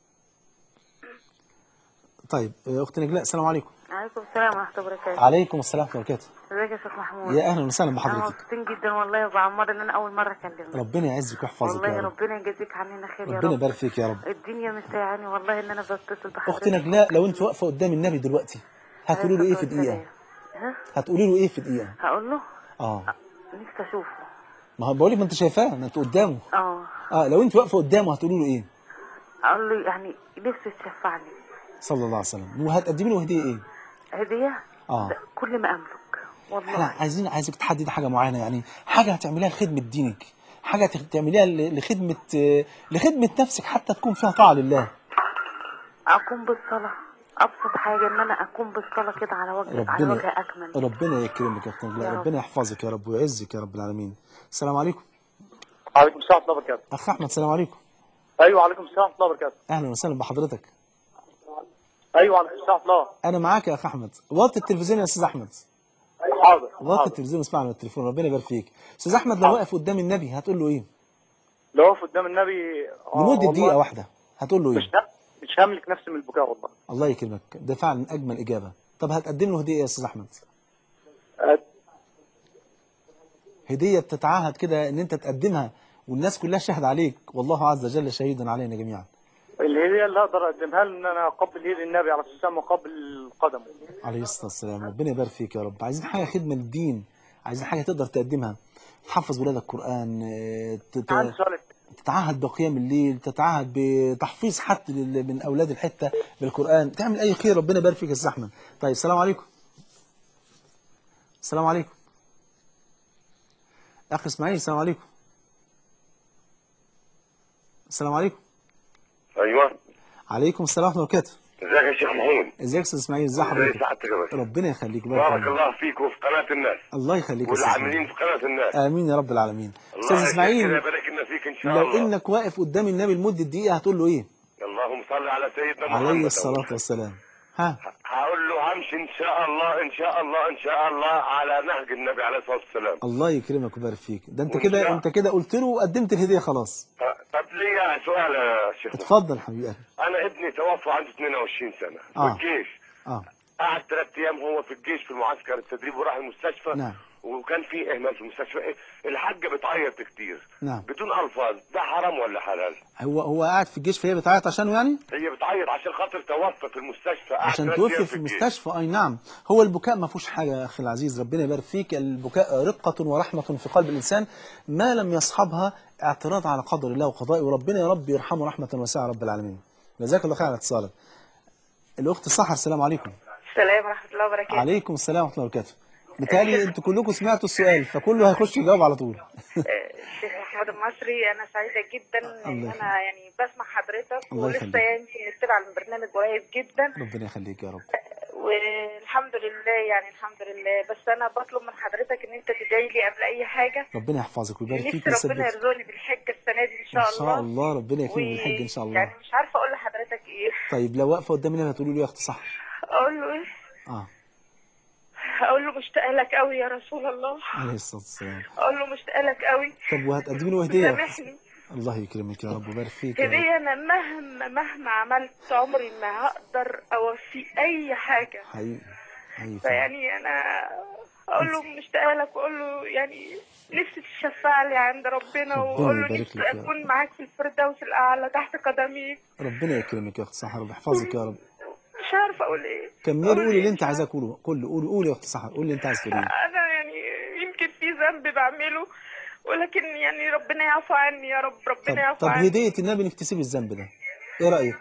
طيب اخت نجلاء السلام عليكم عليكم السلام ورحمة الله وبركاته عليكم السلام ورحمه الله وبركاته ازيك يا شيخ محمود يا اهلا وسهلا انا بحضرتك مبسوطين جدا والله وبعمر ان انا اول مرة اكلمك ربنا يعزك ويحفظك والله يا رب ربنا يجازيك عننا خير يا ربنا رب يبارك فيك يا رب الدنيا مساعاني والله ان انا بتصل بحضرتك اختي نجلاء لو انت واقفه قدام النبي دلوقتي هتقولي له ايه في دقيقه ها هتقولي له ايه في دقيقه هقول له اه نفسي اشوفه ما هو بقول لك ما انت شايفاه ما انت قدامه اه اه لو انت واقفه قدامه هتقولي له ايه اقول له يعني نفسي تشفع لي صلى الله عليه وسلم وهتقدمي له هديه ايه هدية اه ده كل ما املك احنا والله عايزين عايزك تحددي حاجه معينه يعني حاجه هتعمليها لخدمه دينك حاجه تخ- تعمليها ل- لخدمه آه، لخدمه نفسك حتى تكون فيها طاعه لله اقوم بالصلاة ابسط حاجة ان انا اقوم بالصلاة كده على وجه على وجه ربنا اكمل ربنا يكرمك يا اختي نجلاء يا رب. ربنا يحفظك يا رب ويعزك يا رب العالمين السلام عليكم عليكم السلام ورحمة الله وبركاته. اخ احمد السلام عليكم أيوه عليكم السلام ورحمة الله وبركاته. اهلا وسهلا بحضرتك أيوه عليكم السلام ورحمة الله. انا معاك يا اخ احمد وطي التلفزيون يا استاذ احمد حاضر. وطي حاضر. التلفزيون اسمعنا من التليفون ربنا يبارك فيك استاذ احمد لو واقف قدام النبي هتقول له ايه لو واقف قدام النبي آه، لمده والله دقيقه واحده هتقول له مش ايه ه- مش هملك نفسي من البكاء والله. الله يكرمك ده فعلا اجمل اجابه طب هتقدم له هديه ايه يا استاذ احمد أه، هديه بتتعهد كده ان انت تقدمها والناس كلها شهد عليك والله عز وجل شهيد علينا جميعا الهديه اللي اقدر اقدمها له ان انا اقبل يد النبي عليه الصلاه والسلام وقبل قدمه عليه الصلاه والسلام ربنا يبارك فيك يا رب عايزين حاجه خدمه للدين عايزين حاجه تقدر تقدمها تحفظ ولادك قران آه، تت- عندي سؤال تتعهد بقيام الليل تتعهد بتحفيظ حتى لل- من اولاد الحته بالقران تعمل اي خير ربنا يبارك فيك يا استاذ احمد طيب السلام عليكم السلام عليكم اخ اسماعيل السلام عليكم السلام عليكم ايوه عليكم السلام ورحمه الله وبركاته ازيك يا شيخ محمود ازيك يا استاذ اسماعيل ازي ازي حضرتك سعادتك يا باشا ربنا يخليك بارك بارك فيك. الله فيك وفي قناه الناس الله يخليك يا استاذ والعاملين اسماعيل في قناه الناس امين يا رب العالمين الله استاذ يا شيخ كده اسماعيل يبارك لنا فيك ان شاء لو الله انك واقف قدام النبي لمده دقيقه هتقول له ايه اللهم صل على سيدنا محمد عليه الصلاه والسلام ها هقول له همشي ان شاء الله ان شاء الله ان شاء الله على نهج النبي عليه الصلاه والسلام الله يكرمك ويبارك فيك ده انت وإن كده شاء- انت كده قلت له وقدمت الهديه خلاص ط- طب ليا سؤال يا شيخ محمود. اتفضل حبيبي قلبي. انا ابني توفى عنده 22 سنه آه. في الجيش اه قعد ثلاث ايام هو في الجيش في المعسكر التدريب وراح المستشفى نعم. وكان في اهمال في المستشفى إيه؟ الحاجه بتعيط كتير نعم. بدون الفاظ ده حرام ولا حلال هو هو قاعد في الجيش فهي بتعيط عشانه يعني هي بتعيط عشان خاطر توفى في المستشفى قعد عشان ثلاث توفي أيام في الجيش. المستشفى اي نعم هو البكاء ما فيهوش حاجه يا اخي العزيز ربنا يبارك فيك البكاء رقه ورحمه في قلب الانسان ما لم يصحبها اعتراض على قدر الله وقضائه وربنا يا رب يرحمه رحمه واسعه رب العالمين جزاك الله خير على اتصالك الاخت سحر السلام عليكم السلام ورحمه الله وبركاته عليكم السلام ورحمه الله وبركاته بالتالي انتوا كلكم سمعتوا السؤال فكله هيخش يجاوب على طول الشيخ محمود المصري انا سعيده جدا ان الله انا يعني بسمع حضرتك الله ولسه يخليك. يمكن نتبع البرنامج قريب جدا ربنا يخليك يا رب والحمد لله يعني الحمد لله بس انا بطلب من حضرتك ان انت تدعي لي قبل اي حاجه ربنا يحفظك ويبارك فيك نفسي ربنا ويثبتك يرزقني بالحج السنه دي ان شاء ان الله شاء الله ربنا يكرمك و- بالحج ان شاء الله يعني مش عارفه اقول لحضرتك ايه طيب لو واقفه قدام النبي هتقولي له يا اخت صح اقول له ايه اه اقول له مشتاقه لك قوي يا رسول الله عليه الصلاه والسلام اقول له مشتاقه لك قوي طب وهتقدمي له هديه يا أخت؟ سامحني الله يكرمك يا رب ويبارك فيك يا رب هدية أنا مهما مهما عملت عمري ما هقدر أوفي أي حاجة حقيقي حقيقي فعلا. فيعني أنا أقول له مشتاقة لك وأقول له يعني نفسي تشفع لي عند ربنا ربنا وأقول له يبارك نفسي لك يا رب. أكون معاك في الفردوس الأعلى تحت قدميك ربنا يكرمك يا اخت سحر ويحفظك يا رب مش عارفة أقول إيه كملي أقول قولي إيه؟ اللي انت عايزاه تقوله قولي قولي قولي يا اخت سحر قولي اللي انت عايز تقوليه أنا يعني يمكن في ذنب بعمله ولكن يعني ربنا يعفو عني يا رب طب ربنا يعفو طب عني هديه النبي انك تسيبي الذنب ده ايه رايك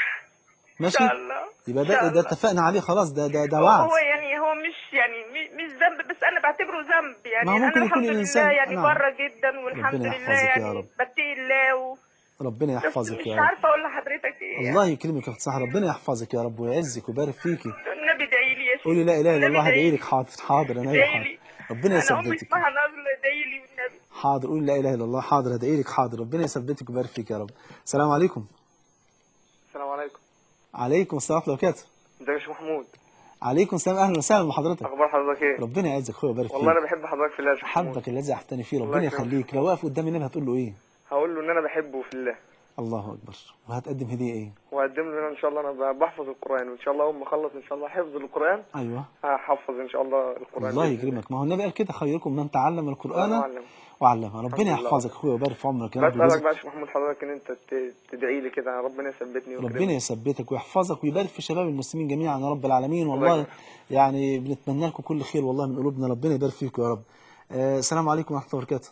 إن ماشي شاء الله يبقى إن شاء ده ده الله. اتفقنا عليه خلاص ده ده ده هو وعد يعني هو مش يعني مي- مش ذنب بس انا بعتبره ذنب يعني ما هو ممكن انا يكون الحمد الإنسان- لله يعني نعم. بره جدا والحمد ربنا لله يحفظك يا يعني رب. بتقي الله و... ربنا بس يحفظك مش يا رب عارفه اقول لحضرتك ايه الله يكرمك يا اخت سحر ربنا يحفظك يا رب ويعزك ويبارك فيكي النبي ادعي لي يا شيخ قولي لا اله الا النبي الله ادعي هدعي لي. لك حاضر حاضر انا ادعي حاضر لي. ربنا انا امي يثبتك اسمها نازله ادعي لي والنبي حاضر قولي لا اله الا الله حاضر هدعي لك حاضر ربنا يثبتك ويبارك فيك يا رب السلام عليكم السلام عليكم عليكم السلام ورحمه الله وبركاته ازيك يا شيخ محمود عليكم السلام اهلا وسهلا بحضرتك اخبار حضرتك ايه ربنا يعزك اخويا ويبارك والله انا فيك بحب حضرتك في الله يا شيخ محمود حبك الذي احتني فيه الله ربنا يكرمك. يخليك لو واقف قدام النبي هتقول له ايه هقول له ان انا بحبه في الله الله اكبر وهتقدم هديه ايه وهقدم له ان أنا ان شاء الله انا بحفظ القران وان شاء الله اول ما اخلص ان شاء الله حفظ القران ايوه هحفظ ان شاء الله القران الله بإذن يكرمك ما هو النبي قال كده خيركم من تعلم القران وعلم. وعلمه ربنا الحمد لله. يحفظك اخويا ويبارك في عمرك يا رب بسألك ويجزيك بقى يا شيخ محمود حضرتك ان انت ت- تدعي لي كده ربنا يثبتني ربنا ويكرمني يثبتك ويحفظك ويبارك في شباب المسلمين جميعا يا رب العالمين الله والله يبارك. يعني بنتمنى لكم كل خير والله من قلوبنا ربنا يبارك فيكم يا رب آه السلام عليكم ورحمه الله وبركاته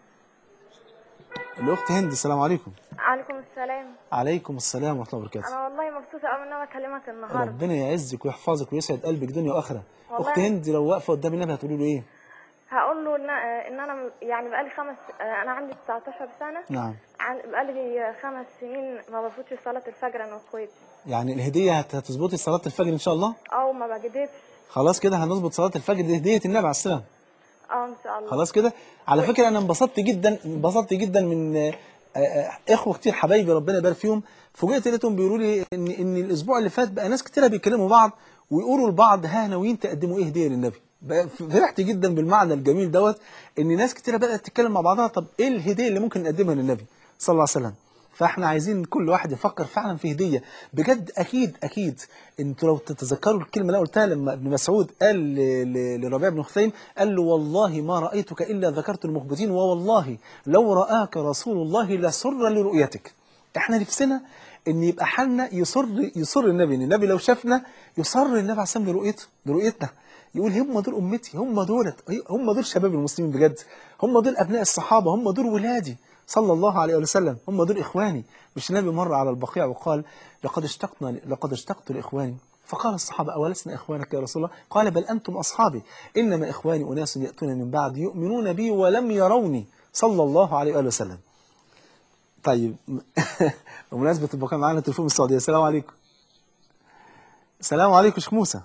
الاخت هند السلام عليكم عليكم السلام عليكم السلام ورحمه الله وبركاته انا والله مبسوطه قوي ان انا بكلمك النهارده ربنا يعزك ويحفظك ويسعد قلبك دنيا واخره والله. اخت هند لو واقفه قدام النبي هتقولي له ايه هقول له ان ان انا م- يعني بقالي خمس انا عندي 19 سنه نعم عن- بقالي خمس سنين ما بفوتش صلاه الفجر انا واخواتي يعني الهديه هت- هتظبطي صلاه الفجر ان شاء الله او ما بجددش خلاص كده هنظبط صلاه الفجر دي هديه النبي عليه السلام اه ان شاء الله خلاص كده على فكره انا انبسطت جدا انبسطت جدا من آه، آه، اخوه كتير حبايبي ربنا يبارك فيهم فوجئت لقيتهم بيقولوا لي ان ان الاسبوع اللي فات بقى ناس كتيره بيكلموا بعض ويقولوا لبعض ها ناويين تقدموا ايه هديه للنبي بقى فرحت جدا بالمعنى الجميل دوت ان ناس كتيره بدات تتكلم مع بعضها طب ايه الهديه اللي ممكن نقدمها للنبي صلى الله عليه وسلم فاحنا عايزين كل واحد يفكر فعلا في هديه بجد اكيد اكيد انتوا لو تتذكروا الكلمه اللي أنا قلتها لما ابن مسعود قال ل- ل- لربيع بن خثيم قال له والله ما رايتك الا ذكرت المخبتين ووالله لو راك رسول الله لسر لرؤيتك احنا نفسنا ان يبقى حالنا يسر يسر النبي ان النبي لو شافنا يسر النبي عليه السلام لرؤيته لرؤيتنا يقول هم دول امتي هم دولت هم دول شباب المسلمين بجد هم دول ابناء الصحابه هم دول ولادي صلى الله عليه وسلم هم دول اخواني مش النبي مر على البقيع وقال لقد اشتقنا لقد اشتقت لاخواني فقال الصحابة أولسنا إخوانك يا رسول الله قال بل أنتم أصحابي إنما إخواني أناس يأتون من بعد يؤمنون بي ولم يروني صلى الله عليه وآله وسلم طيب بمناسبة البقاء معانا تليفون من السعودية السلام عليكم السلام عليكم شيخ موسى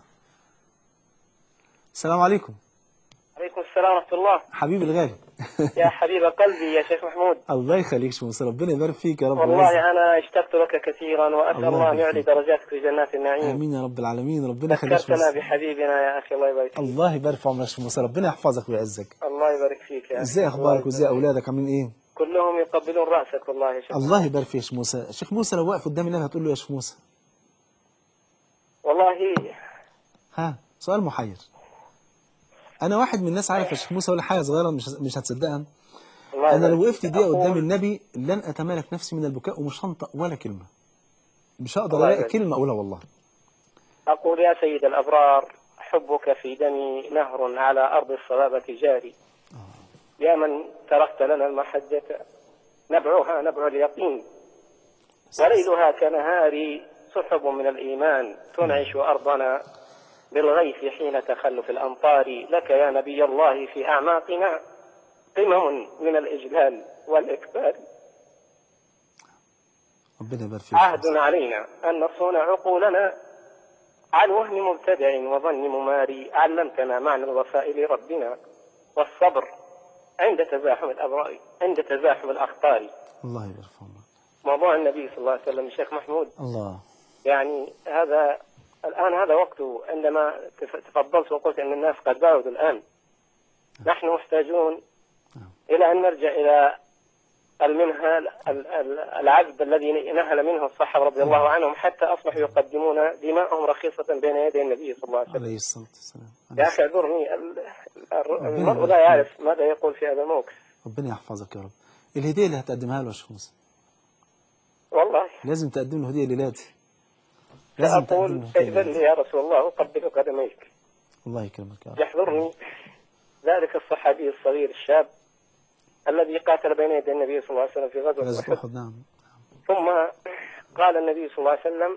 السلام عليكم عليكم السلام ورحمة الله حبيبي الغالي يا حبيب قلبي يا شيخ محمود الله يخليك شيخ موسى ربنا يبارك فيك يا رب والله ويعزك. أنا اشتقت لك كثيرا وأسأل الله الله أن يبارك يعلي فيك. درجاتك في جنات النعيم آمين يا رب العالمين ربنا يخليك يا شيخ ذكرتنا موسى. بحبيبنا يا أخي الله يبارك فيك الله يبارك في عمرك يا شيخ موسى ربنا يحفظك ويعزك الله يبارك فيك يا أخي ازاي الله اخبارك يبارك وازاي فيك. اولادك عاملين ايه كلهم يقبلون رأسك والله يا شيخ الله يبارك فيك يا شيخ موسى شيخ موسى لو واقف قدام النبي هتقول له يا شيخ موسى والله ها سؤال محير انا واحد من الناس عارف يا شيخ موسى ولا حاجه صغيره مش مش هتصدقها الله انا يبارك لو وقفت فيك. دقيقه قدام أقول- النبي لن اتمالك نفسي من البكاء ومش هنطق ولا كلمه مش هقدر الله الاقي يبارك. كلمه اقولها والله أقول يا سيد الأبرار حبك في دمي نهر على أرض الصلابة جاري يا من تركت لنا المحجة نبعها نبع اليقين وليلها كنهار سحب من الإيمان تنعش أرضنا بالغيث حين تخلف الأمطار لك يا نبي الله في أعماقنا قمم من الإجلال والإكبار ربنا يبارك فيك عهد علينا أن نصون عقولنا عن وهم مبتدع وظن مماري علمتنا معنى الوفاء لربنا والصبر عند تزاحم الأبرار عند تزاحم الأخطار الله يبارك في عمرك موضوع النبي صلى الله عليه وسلم الشيخ محمود الله يعني هذا الآن هذا وقته عندما تف- تفضلت وقلت أن الناس قد بعدوا الآن نحن محتاجون إلى أن نرجع إلى المنهل ال- ال- العذب الذي نهل منه الصحابة رضي الله عنهم حتى أصبحوا يقدمون دماءهم رخيصة بين يدي النبي صلى الله عليه وسلم عليه الصلاه والسلام يا أخي اعذرني ال- ال- ربنا المرء يبارك لا فيك. يعرف ماذا يقول في هذا الموقف ربنا يحفظك يا رب الهديه اللي هتقدمها له يا شيخ موسى والله لازم تقدم له هديه ليلاتي لازم تقدم أقول له هديه ائذن لي ليلاتي يا رسول الله أقبل قدميك الله يكرمك يا رب يحضرني ذلك الصحابي الصغير الشاب الذي قاتل بين يدي النبي صلى الله عليه وسلم في غزوة غزوة أحد احد نعم ثم قال النبي صلى الله عليه وسلم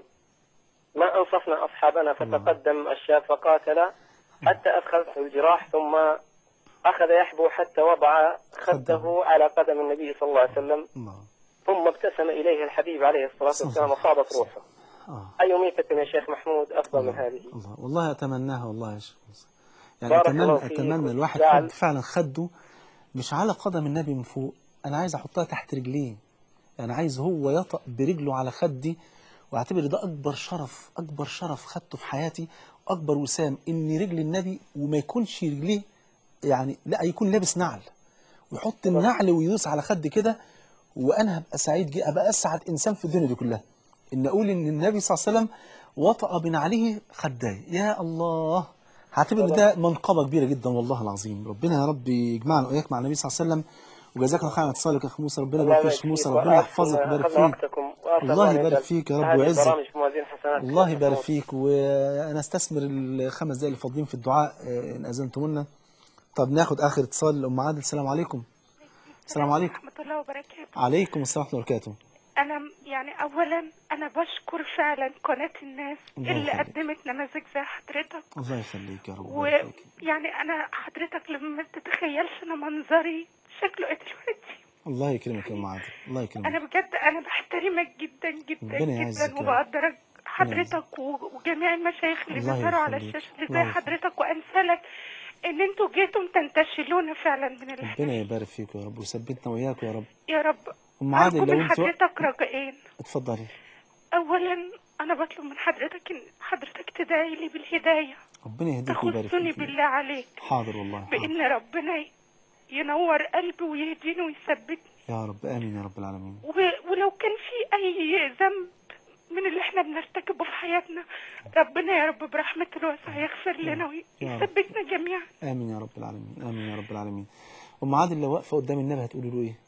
ما أنصفنا أصحابنا فتقدم الشاب فقاتل حتى أدخلته الجراح ثم أخذ يحبو حتى وضع خده على قدم النبي صلى الله عليه وسلم الله ثم ابتسم إليه الحبيب عليه الصلاة والسلام وصابت روحه اه أي ميتة يا شيخ محمود أفضل من هذه الله والله اتمناها والله يا شيخ موسى يعني بارك اتمنى الله فيك اتمنى الواحد وجعل- حد فعلا خده مش على قدم النبي من فوق انا عايز احطها تحت رجليه يعني عايز هو يطأ برجله على خدي واعتبر ده اكبر شرف اكبر شرف خدته في حياتي اكبر وسام ان رجل النبي وما يكونش رجليه يعني لا يكون لابس نعل ويحط النعل ويدوس على خدي كده وانا هبقى سعيد جدا ابقى اسعد انسان في الدنيا دي كلها ان اقول ان النبي صلى الله عليه وسلم وطأ بنعله خداي يا الله هعتبر ان ده منقبه كبيره جدا والله العظيم ربنا يا رب يجمعنا واياك مع النبي صلى الله عليه وسلم وجزاك الله خير على اتصالك يا اخ موسى ربنا الله يبارك فيك يبارك يا أخ موسى فيك ربنا يحفظك وأخذنا- ويبارك أخذنا فيك وقتكم وأسأل الله أن يبارك يجعل فيك يا رب هذه ويعزك. البرامج في موازين حسناتكم الله يا يبارك محمود. فيك وانا استثمر الخمس دقايق اللي فاضلين في الدعاء آه، ان اذنتم لنا طب ناخد اخر اتصال ام عادل السلام عليكم السلام عليكم ورحمة الله وبركاته عليكم السلام ورحمه الله وبركاته أنا يعني أولا أنا بشكر فعلا قناة الناس الله اللي يخليك. قدمت نماذج زي حضرتك الله يخليك يا رب ويبارك فيك. ويعني أنا حضرتك لما ما تتخيلش أنا منظري شكله إيه دلوقتي الله يكرمك يا ام عادل الله أنا يكرمك بجد أنا بحترمك جدا جدا ربنا يعزك جدا يا رب. وبقدرك حضرتك و- وجميع المشايخ اللي الله بيظهروا على يخليك. الشاشة اللي الله زي يخليك. حضرتك وأمثالك إن أنتوا جيتم تنتشلونا فعلا من الهدف ربنا يبارك فيك يا رب ويثبتنا وياك يا رب يا رب ام عادل أرجو لو من انت حضرتك رجائين اتفضلي اولا انا بطلب من حضرتك ان حضرتك تدعي لي بالهدايه ربنا يهديك ويبارك تخصني فيك بالله عليك حاضر والله حاضر. بان ربنا ينور قلبي ويهديني ويثبتني يا رب آمين يا رب العالمين و- ولو كان في اي ذنب من اللي احنا بنرتكبه في حياتنا ربنا يا رب برحمته الواسعة يغفر لنا يا رب. ويثبتنا جميعا آمين يا رب العالمين آمين يا رب العالمين أم عادل لو واقفة قدام النبي هتقولي له إيه؟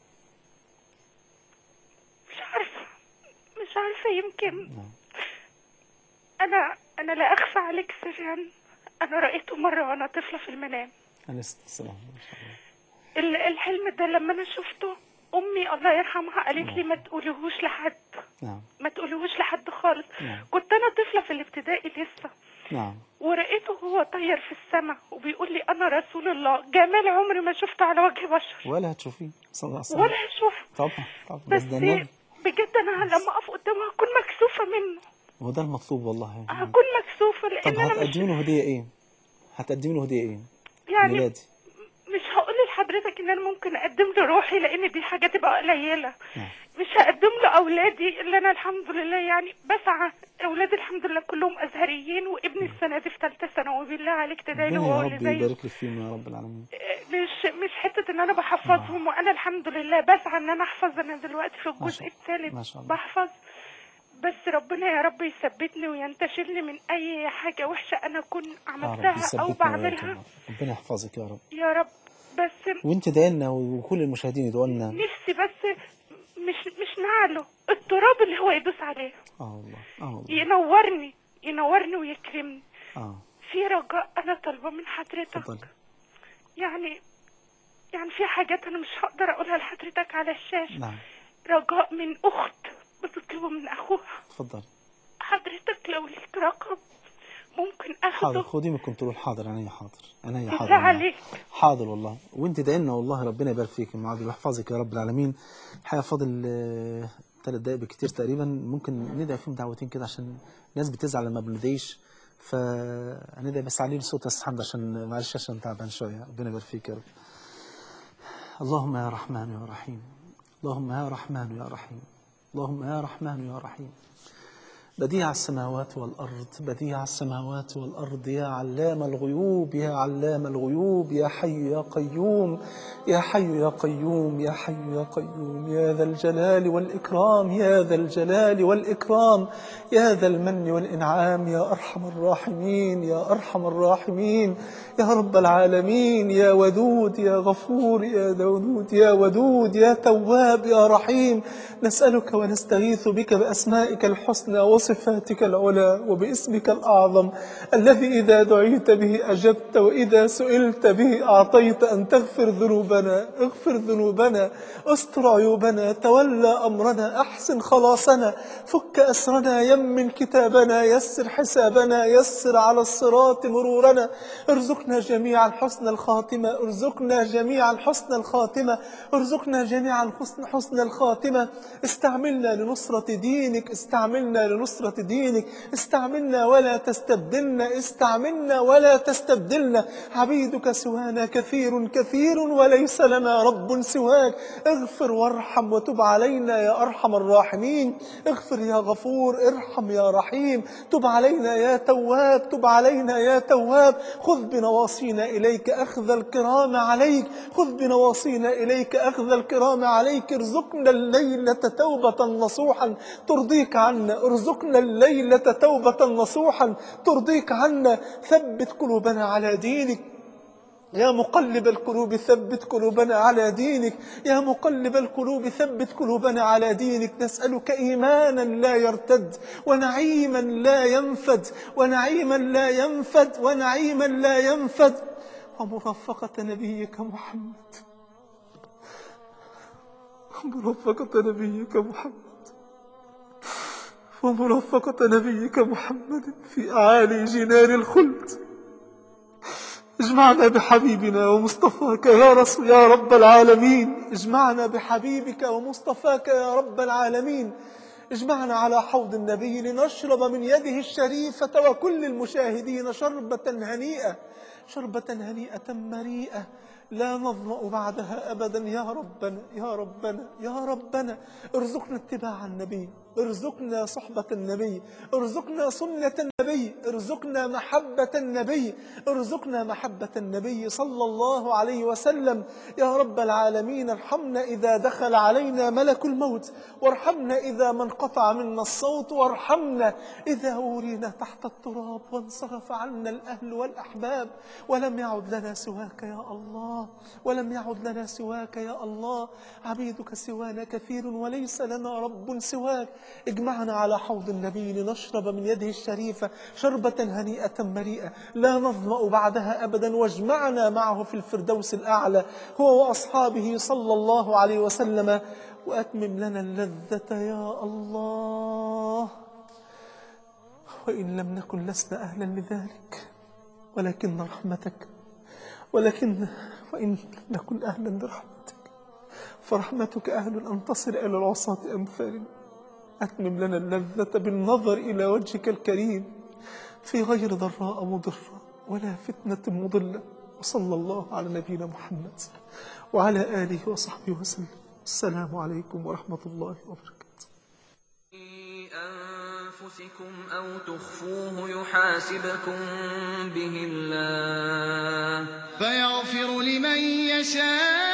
مش عارفة مش عارفة يمكن نعم. أنا أنا لا أخفى عليك سرا أنا رأيته مرة وأنا طفلة في المنام عليه الصلاة والسلام ما شاء الله ال- الحلم ده لما أنا شفته أمي الله يرحمها قالت لي ما تقوليهوش لحد نعم ما تقوليهوش لحد خالص نعم. كنت أنا طفلة في الابتدائي لسه نعم ورأيته هو طير في السماء وبيقول لي أنا رسول الله جمال عمري ما شفته على وجه بشر ولا هتشوفيه صلى الله عليه وسلم ولا أشوفه طبعا طبعا بس بس ده النبي بجد أنا لما أقف قدامه هكون مكسوفة منه هو ده المطلوب والله هكون مكسوفة طب لأن أنا مش هتقدمي له هدية إيه؟ هتقدمي له هدية إيه؟ يعني ميلادي مش هقول لحضرتك ان انا ممكن اقدم له روحي لان دي حاجه تبقى قليله نعم. مش هقدم له اولادي اللي انا الحمد لله يعني بسعى اولادي الحمد لله كلهم ازهريين وابني السنه دي في ثالثه ثانوي بالله عليك تدعي له ربنا هو يا اللي رب زيه يبارك لك فيهم يا رب العالمين مش مش حته ان انا بحفظهم وانا الحمد لله بسعى ان انا احفظ انا دلوقتي في ما الجزء شاء- الثالث ما شاء الله. بحفظ بس ربنا يا رب يثبتني وينتشلني من اي حاجه وحشه انا اكون يا رب عملتها او يثبتنا وإياك يا بعملها رب ربنا يحفظك يا رب يا رب بس وانت دايلنا وكل المشاهدين يدعوا لنا نفسي بس مش مش نعله التراب اللي هو يدوس عليه اه والله اه والله ينورني ينورني ويكرمني اه في رجاء انا طالبه من حضرتك اتفضلي يعني يعني في حاجات انا مش هقدر اقولها لحضرتك على الشاشه نعم رجاء من اخت بتطلبه من اخوها اتفضلي حضرتك لو ليك رقم ممكن حاضر اخده خدي من كنترول حاضر عينيا حاضر عينيا حاضر بالله والله. عليك حاضر والله وانت دايلنا والله ربنا يبارك فيك يا ام عادل ويحفظك يا رب العالمين الحقيقه فاضل آه، ثلاث دقايق بكتير تقريبا ممكن ندعي فيهم دعوتين كده عشان الناس بتزعل لما بندعيش فهندعي بس عليه الصوت يا استاذ حمد عشان معلش عشان تعبان شويه ربنا يبارك فيك يا رب اللهم يا رحمن يا رحيم اللهم يا رحمن يا رحيم اللهم يا رحمن يا رحيم بديع السماوات والأرض بديع السماوات والأرض يا علام الغيوب يا علام الغيوب يا حي يا قيوم يا حي يا قيوم يا حي يا قيوم يا ذا الجلال والإكرام يا ذا الجلال والإكرام يا ذا المن والإنعام يا أرحم الراحمين يا أرحم الراحمين يا رب العالمين يا ودود يا غفور يا ودود يا ودود يا تواب يا رحيم نسألك ونستغيث بك بأسمائك الحسنى وصفاتك العلى وباسمك الأعظم الذي إذا دعيت به أجبت وإذا سئلت به أعطيت أن تغفر ذنوبنا اغفر ذنوبنا استر عيوبنا تولى أمرنا أحسن خلاصنا فك أسرنا يمن كتابنا يسر حسابنا يسر على الصراط مرورنا ارزقنا جميعا حسن الخاتمة ارزقنا جميعا حسن الخاتمة ارزقنا جميعا حسن حسن الخاتمة استعملنا لنصرة دينك استعملنا لنصرة دينك استعملنا ولا تستبدلنا استعملنا ولا تستبدلنا عبيدك سوانا كثير كثير وليس لنا رب سواك اغفر وارحم وتب علينا يا أرحم الراحمين اغفر يا غفور ارحم يا رحيم تب علينا يا تواب تب علينا يا تواب خذ بنواصينا إليك أخذ الكرام عليك خذ بنواصينا إليك أخذ الكرام عليك ارزقنا الليلة توبة نصوحا ترضيك عنا ارزقنا الليلة توبة نصوحا ترضيك عنا ثبت قلوبنا على دينك يا مقلب القلوب ثبت قلوبنا على دينك يا مقلب القلوب ثبت قلوبنا على دينك نسألك إيمانا لا يرتد ونعيما لا ينفد ونعيما لا ينفد ونعيما لا ينفد ومرافقة نبيك محمد ومرافقة نبيك محمد ومرافقة نبيك محمد في أعالي جنان الخلد اجمعنا بحبيبنا ومصطفاك يا رسول يا رب العالمين اجمعنا بحبيبك ومصطفاك يا رب العالمين اجمعنا على حوض النبي لنشرب من يده الشريفة وكل المشاهدين شربة هنيئة شربة هنيئة مريئة لا نظمأ بعدها أبدا يا ربنا يا ربنا يا ربنا ارزقنا اتباع النبي ارزقنا صحبة النبي ارزقنا سنة النبي النبي ارزقنا محبة النبي ارزقنا محبة النبي صلى الله عليه وسلم يا رب العالمين ارحمنا إذا دخل علينا ملك الموت وارحمنا إذا ما انقطع منا الصوت وارحمنا إذا أورينا تحت التراب وانصرف عنا الأهل والأحباب ولم يعد لنا سواك يا الله ولم يعد لنا سواك يا الله عبيدك سوانا كثير وليس لنا رب سواك اجمعنا على حوض النبي لنشرب من يده الشريفة شربة هنيئة مريئة لا نظمأ بعدها أبدا واجمعنا معه في الفردوس الأعلى هو وأصحابه صلى الله عليه وسلم وأتمم لنا اللذة يا الله وإن لم نكن لسنا أهلا لذلك ولكن رحمتك ولكن وإن لم نكن أهلا لرحمتك فرحمتك أهل أن تصل إلى العصاة أمثالنا أتمم لنا اللذة بالنظر إلى وجهك الكريم في غير ضراء مضرة ولا فتنة مضلة وصلى الله على نبينا محمد وعلى آله وصحبه وسلم السلام عليكم ورحمة الله وبركاته أنفسكم أو تخفوه يحاسبكم به الله فيغفر لمن يشاء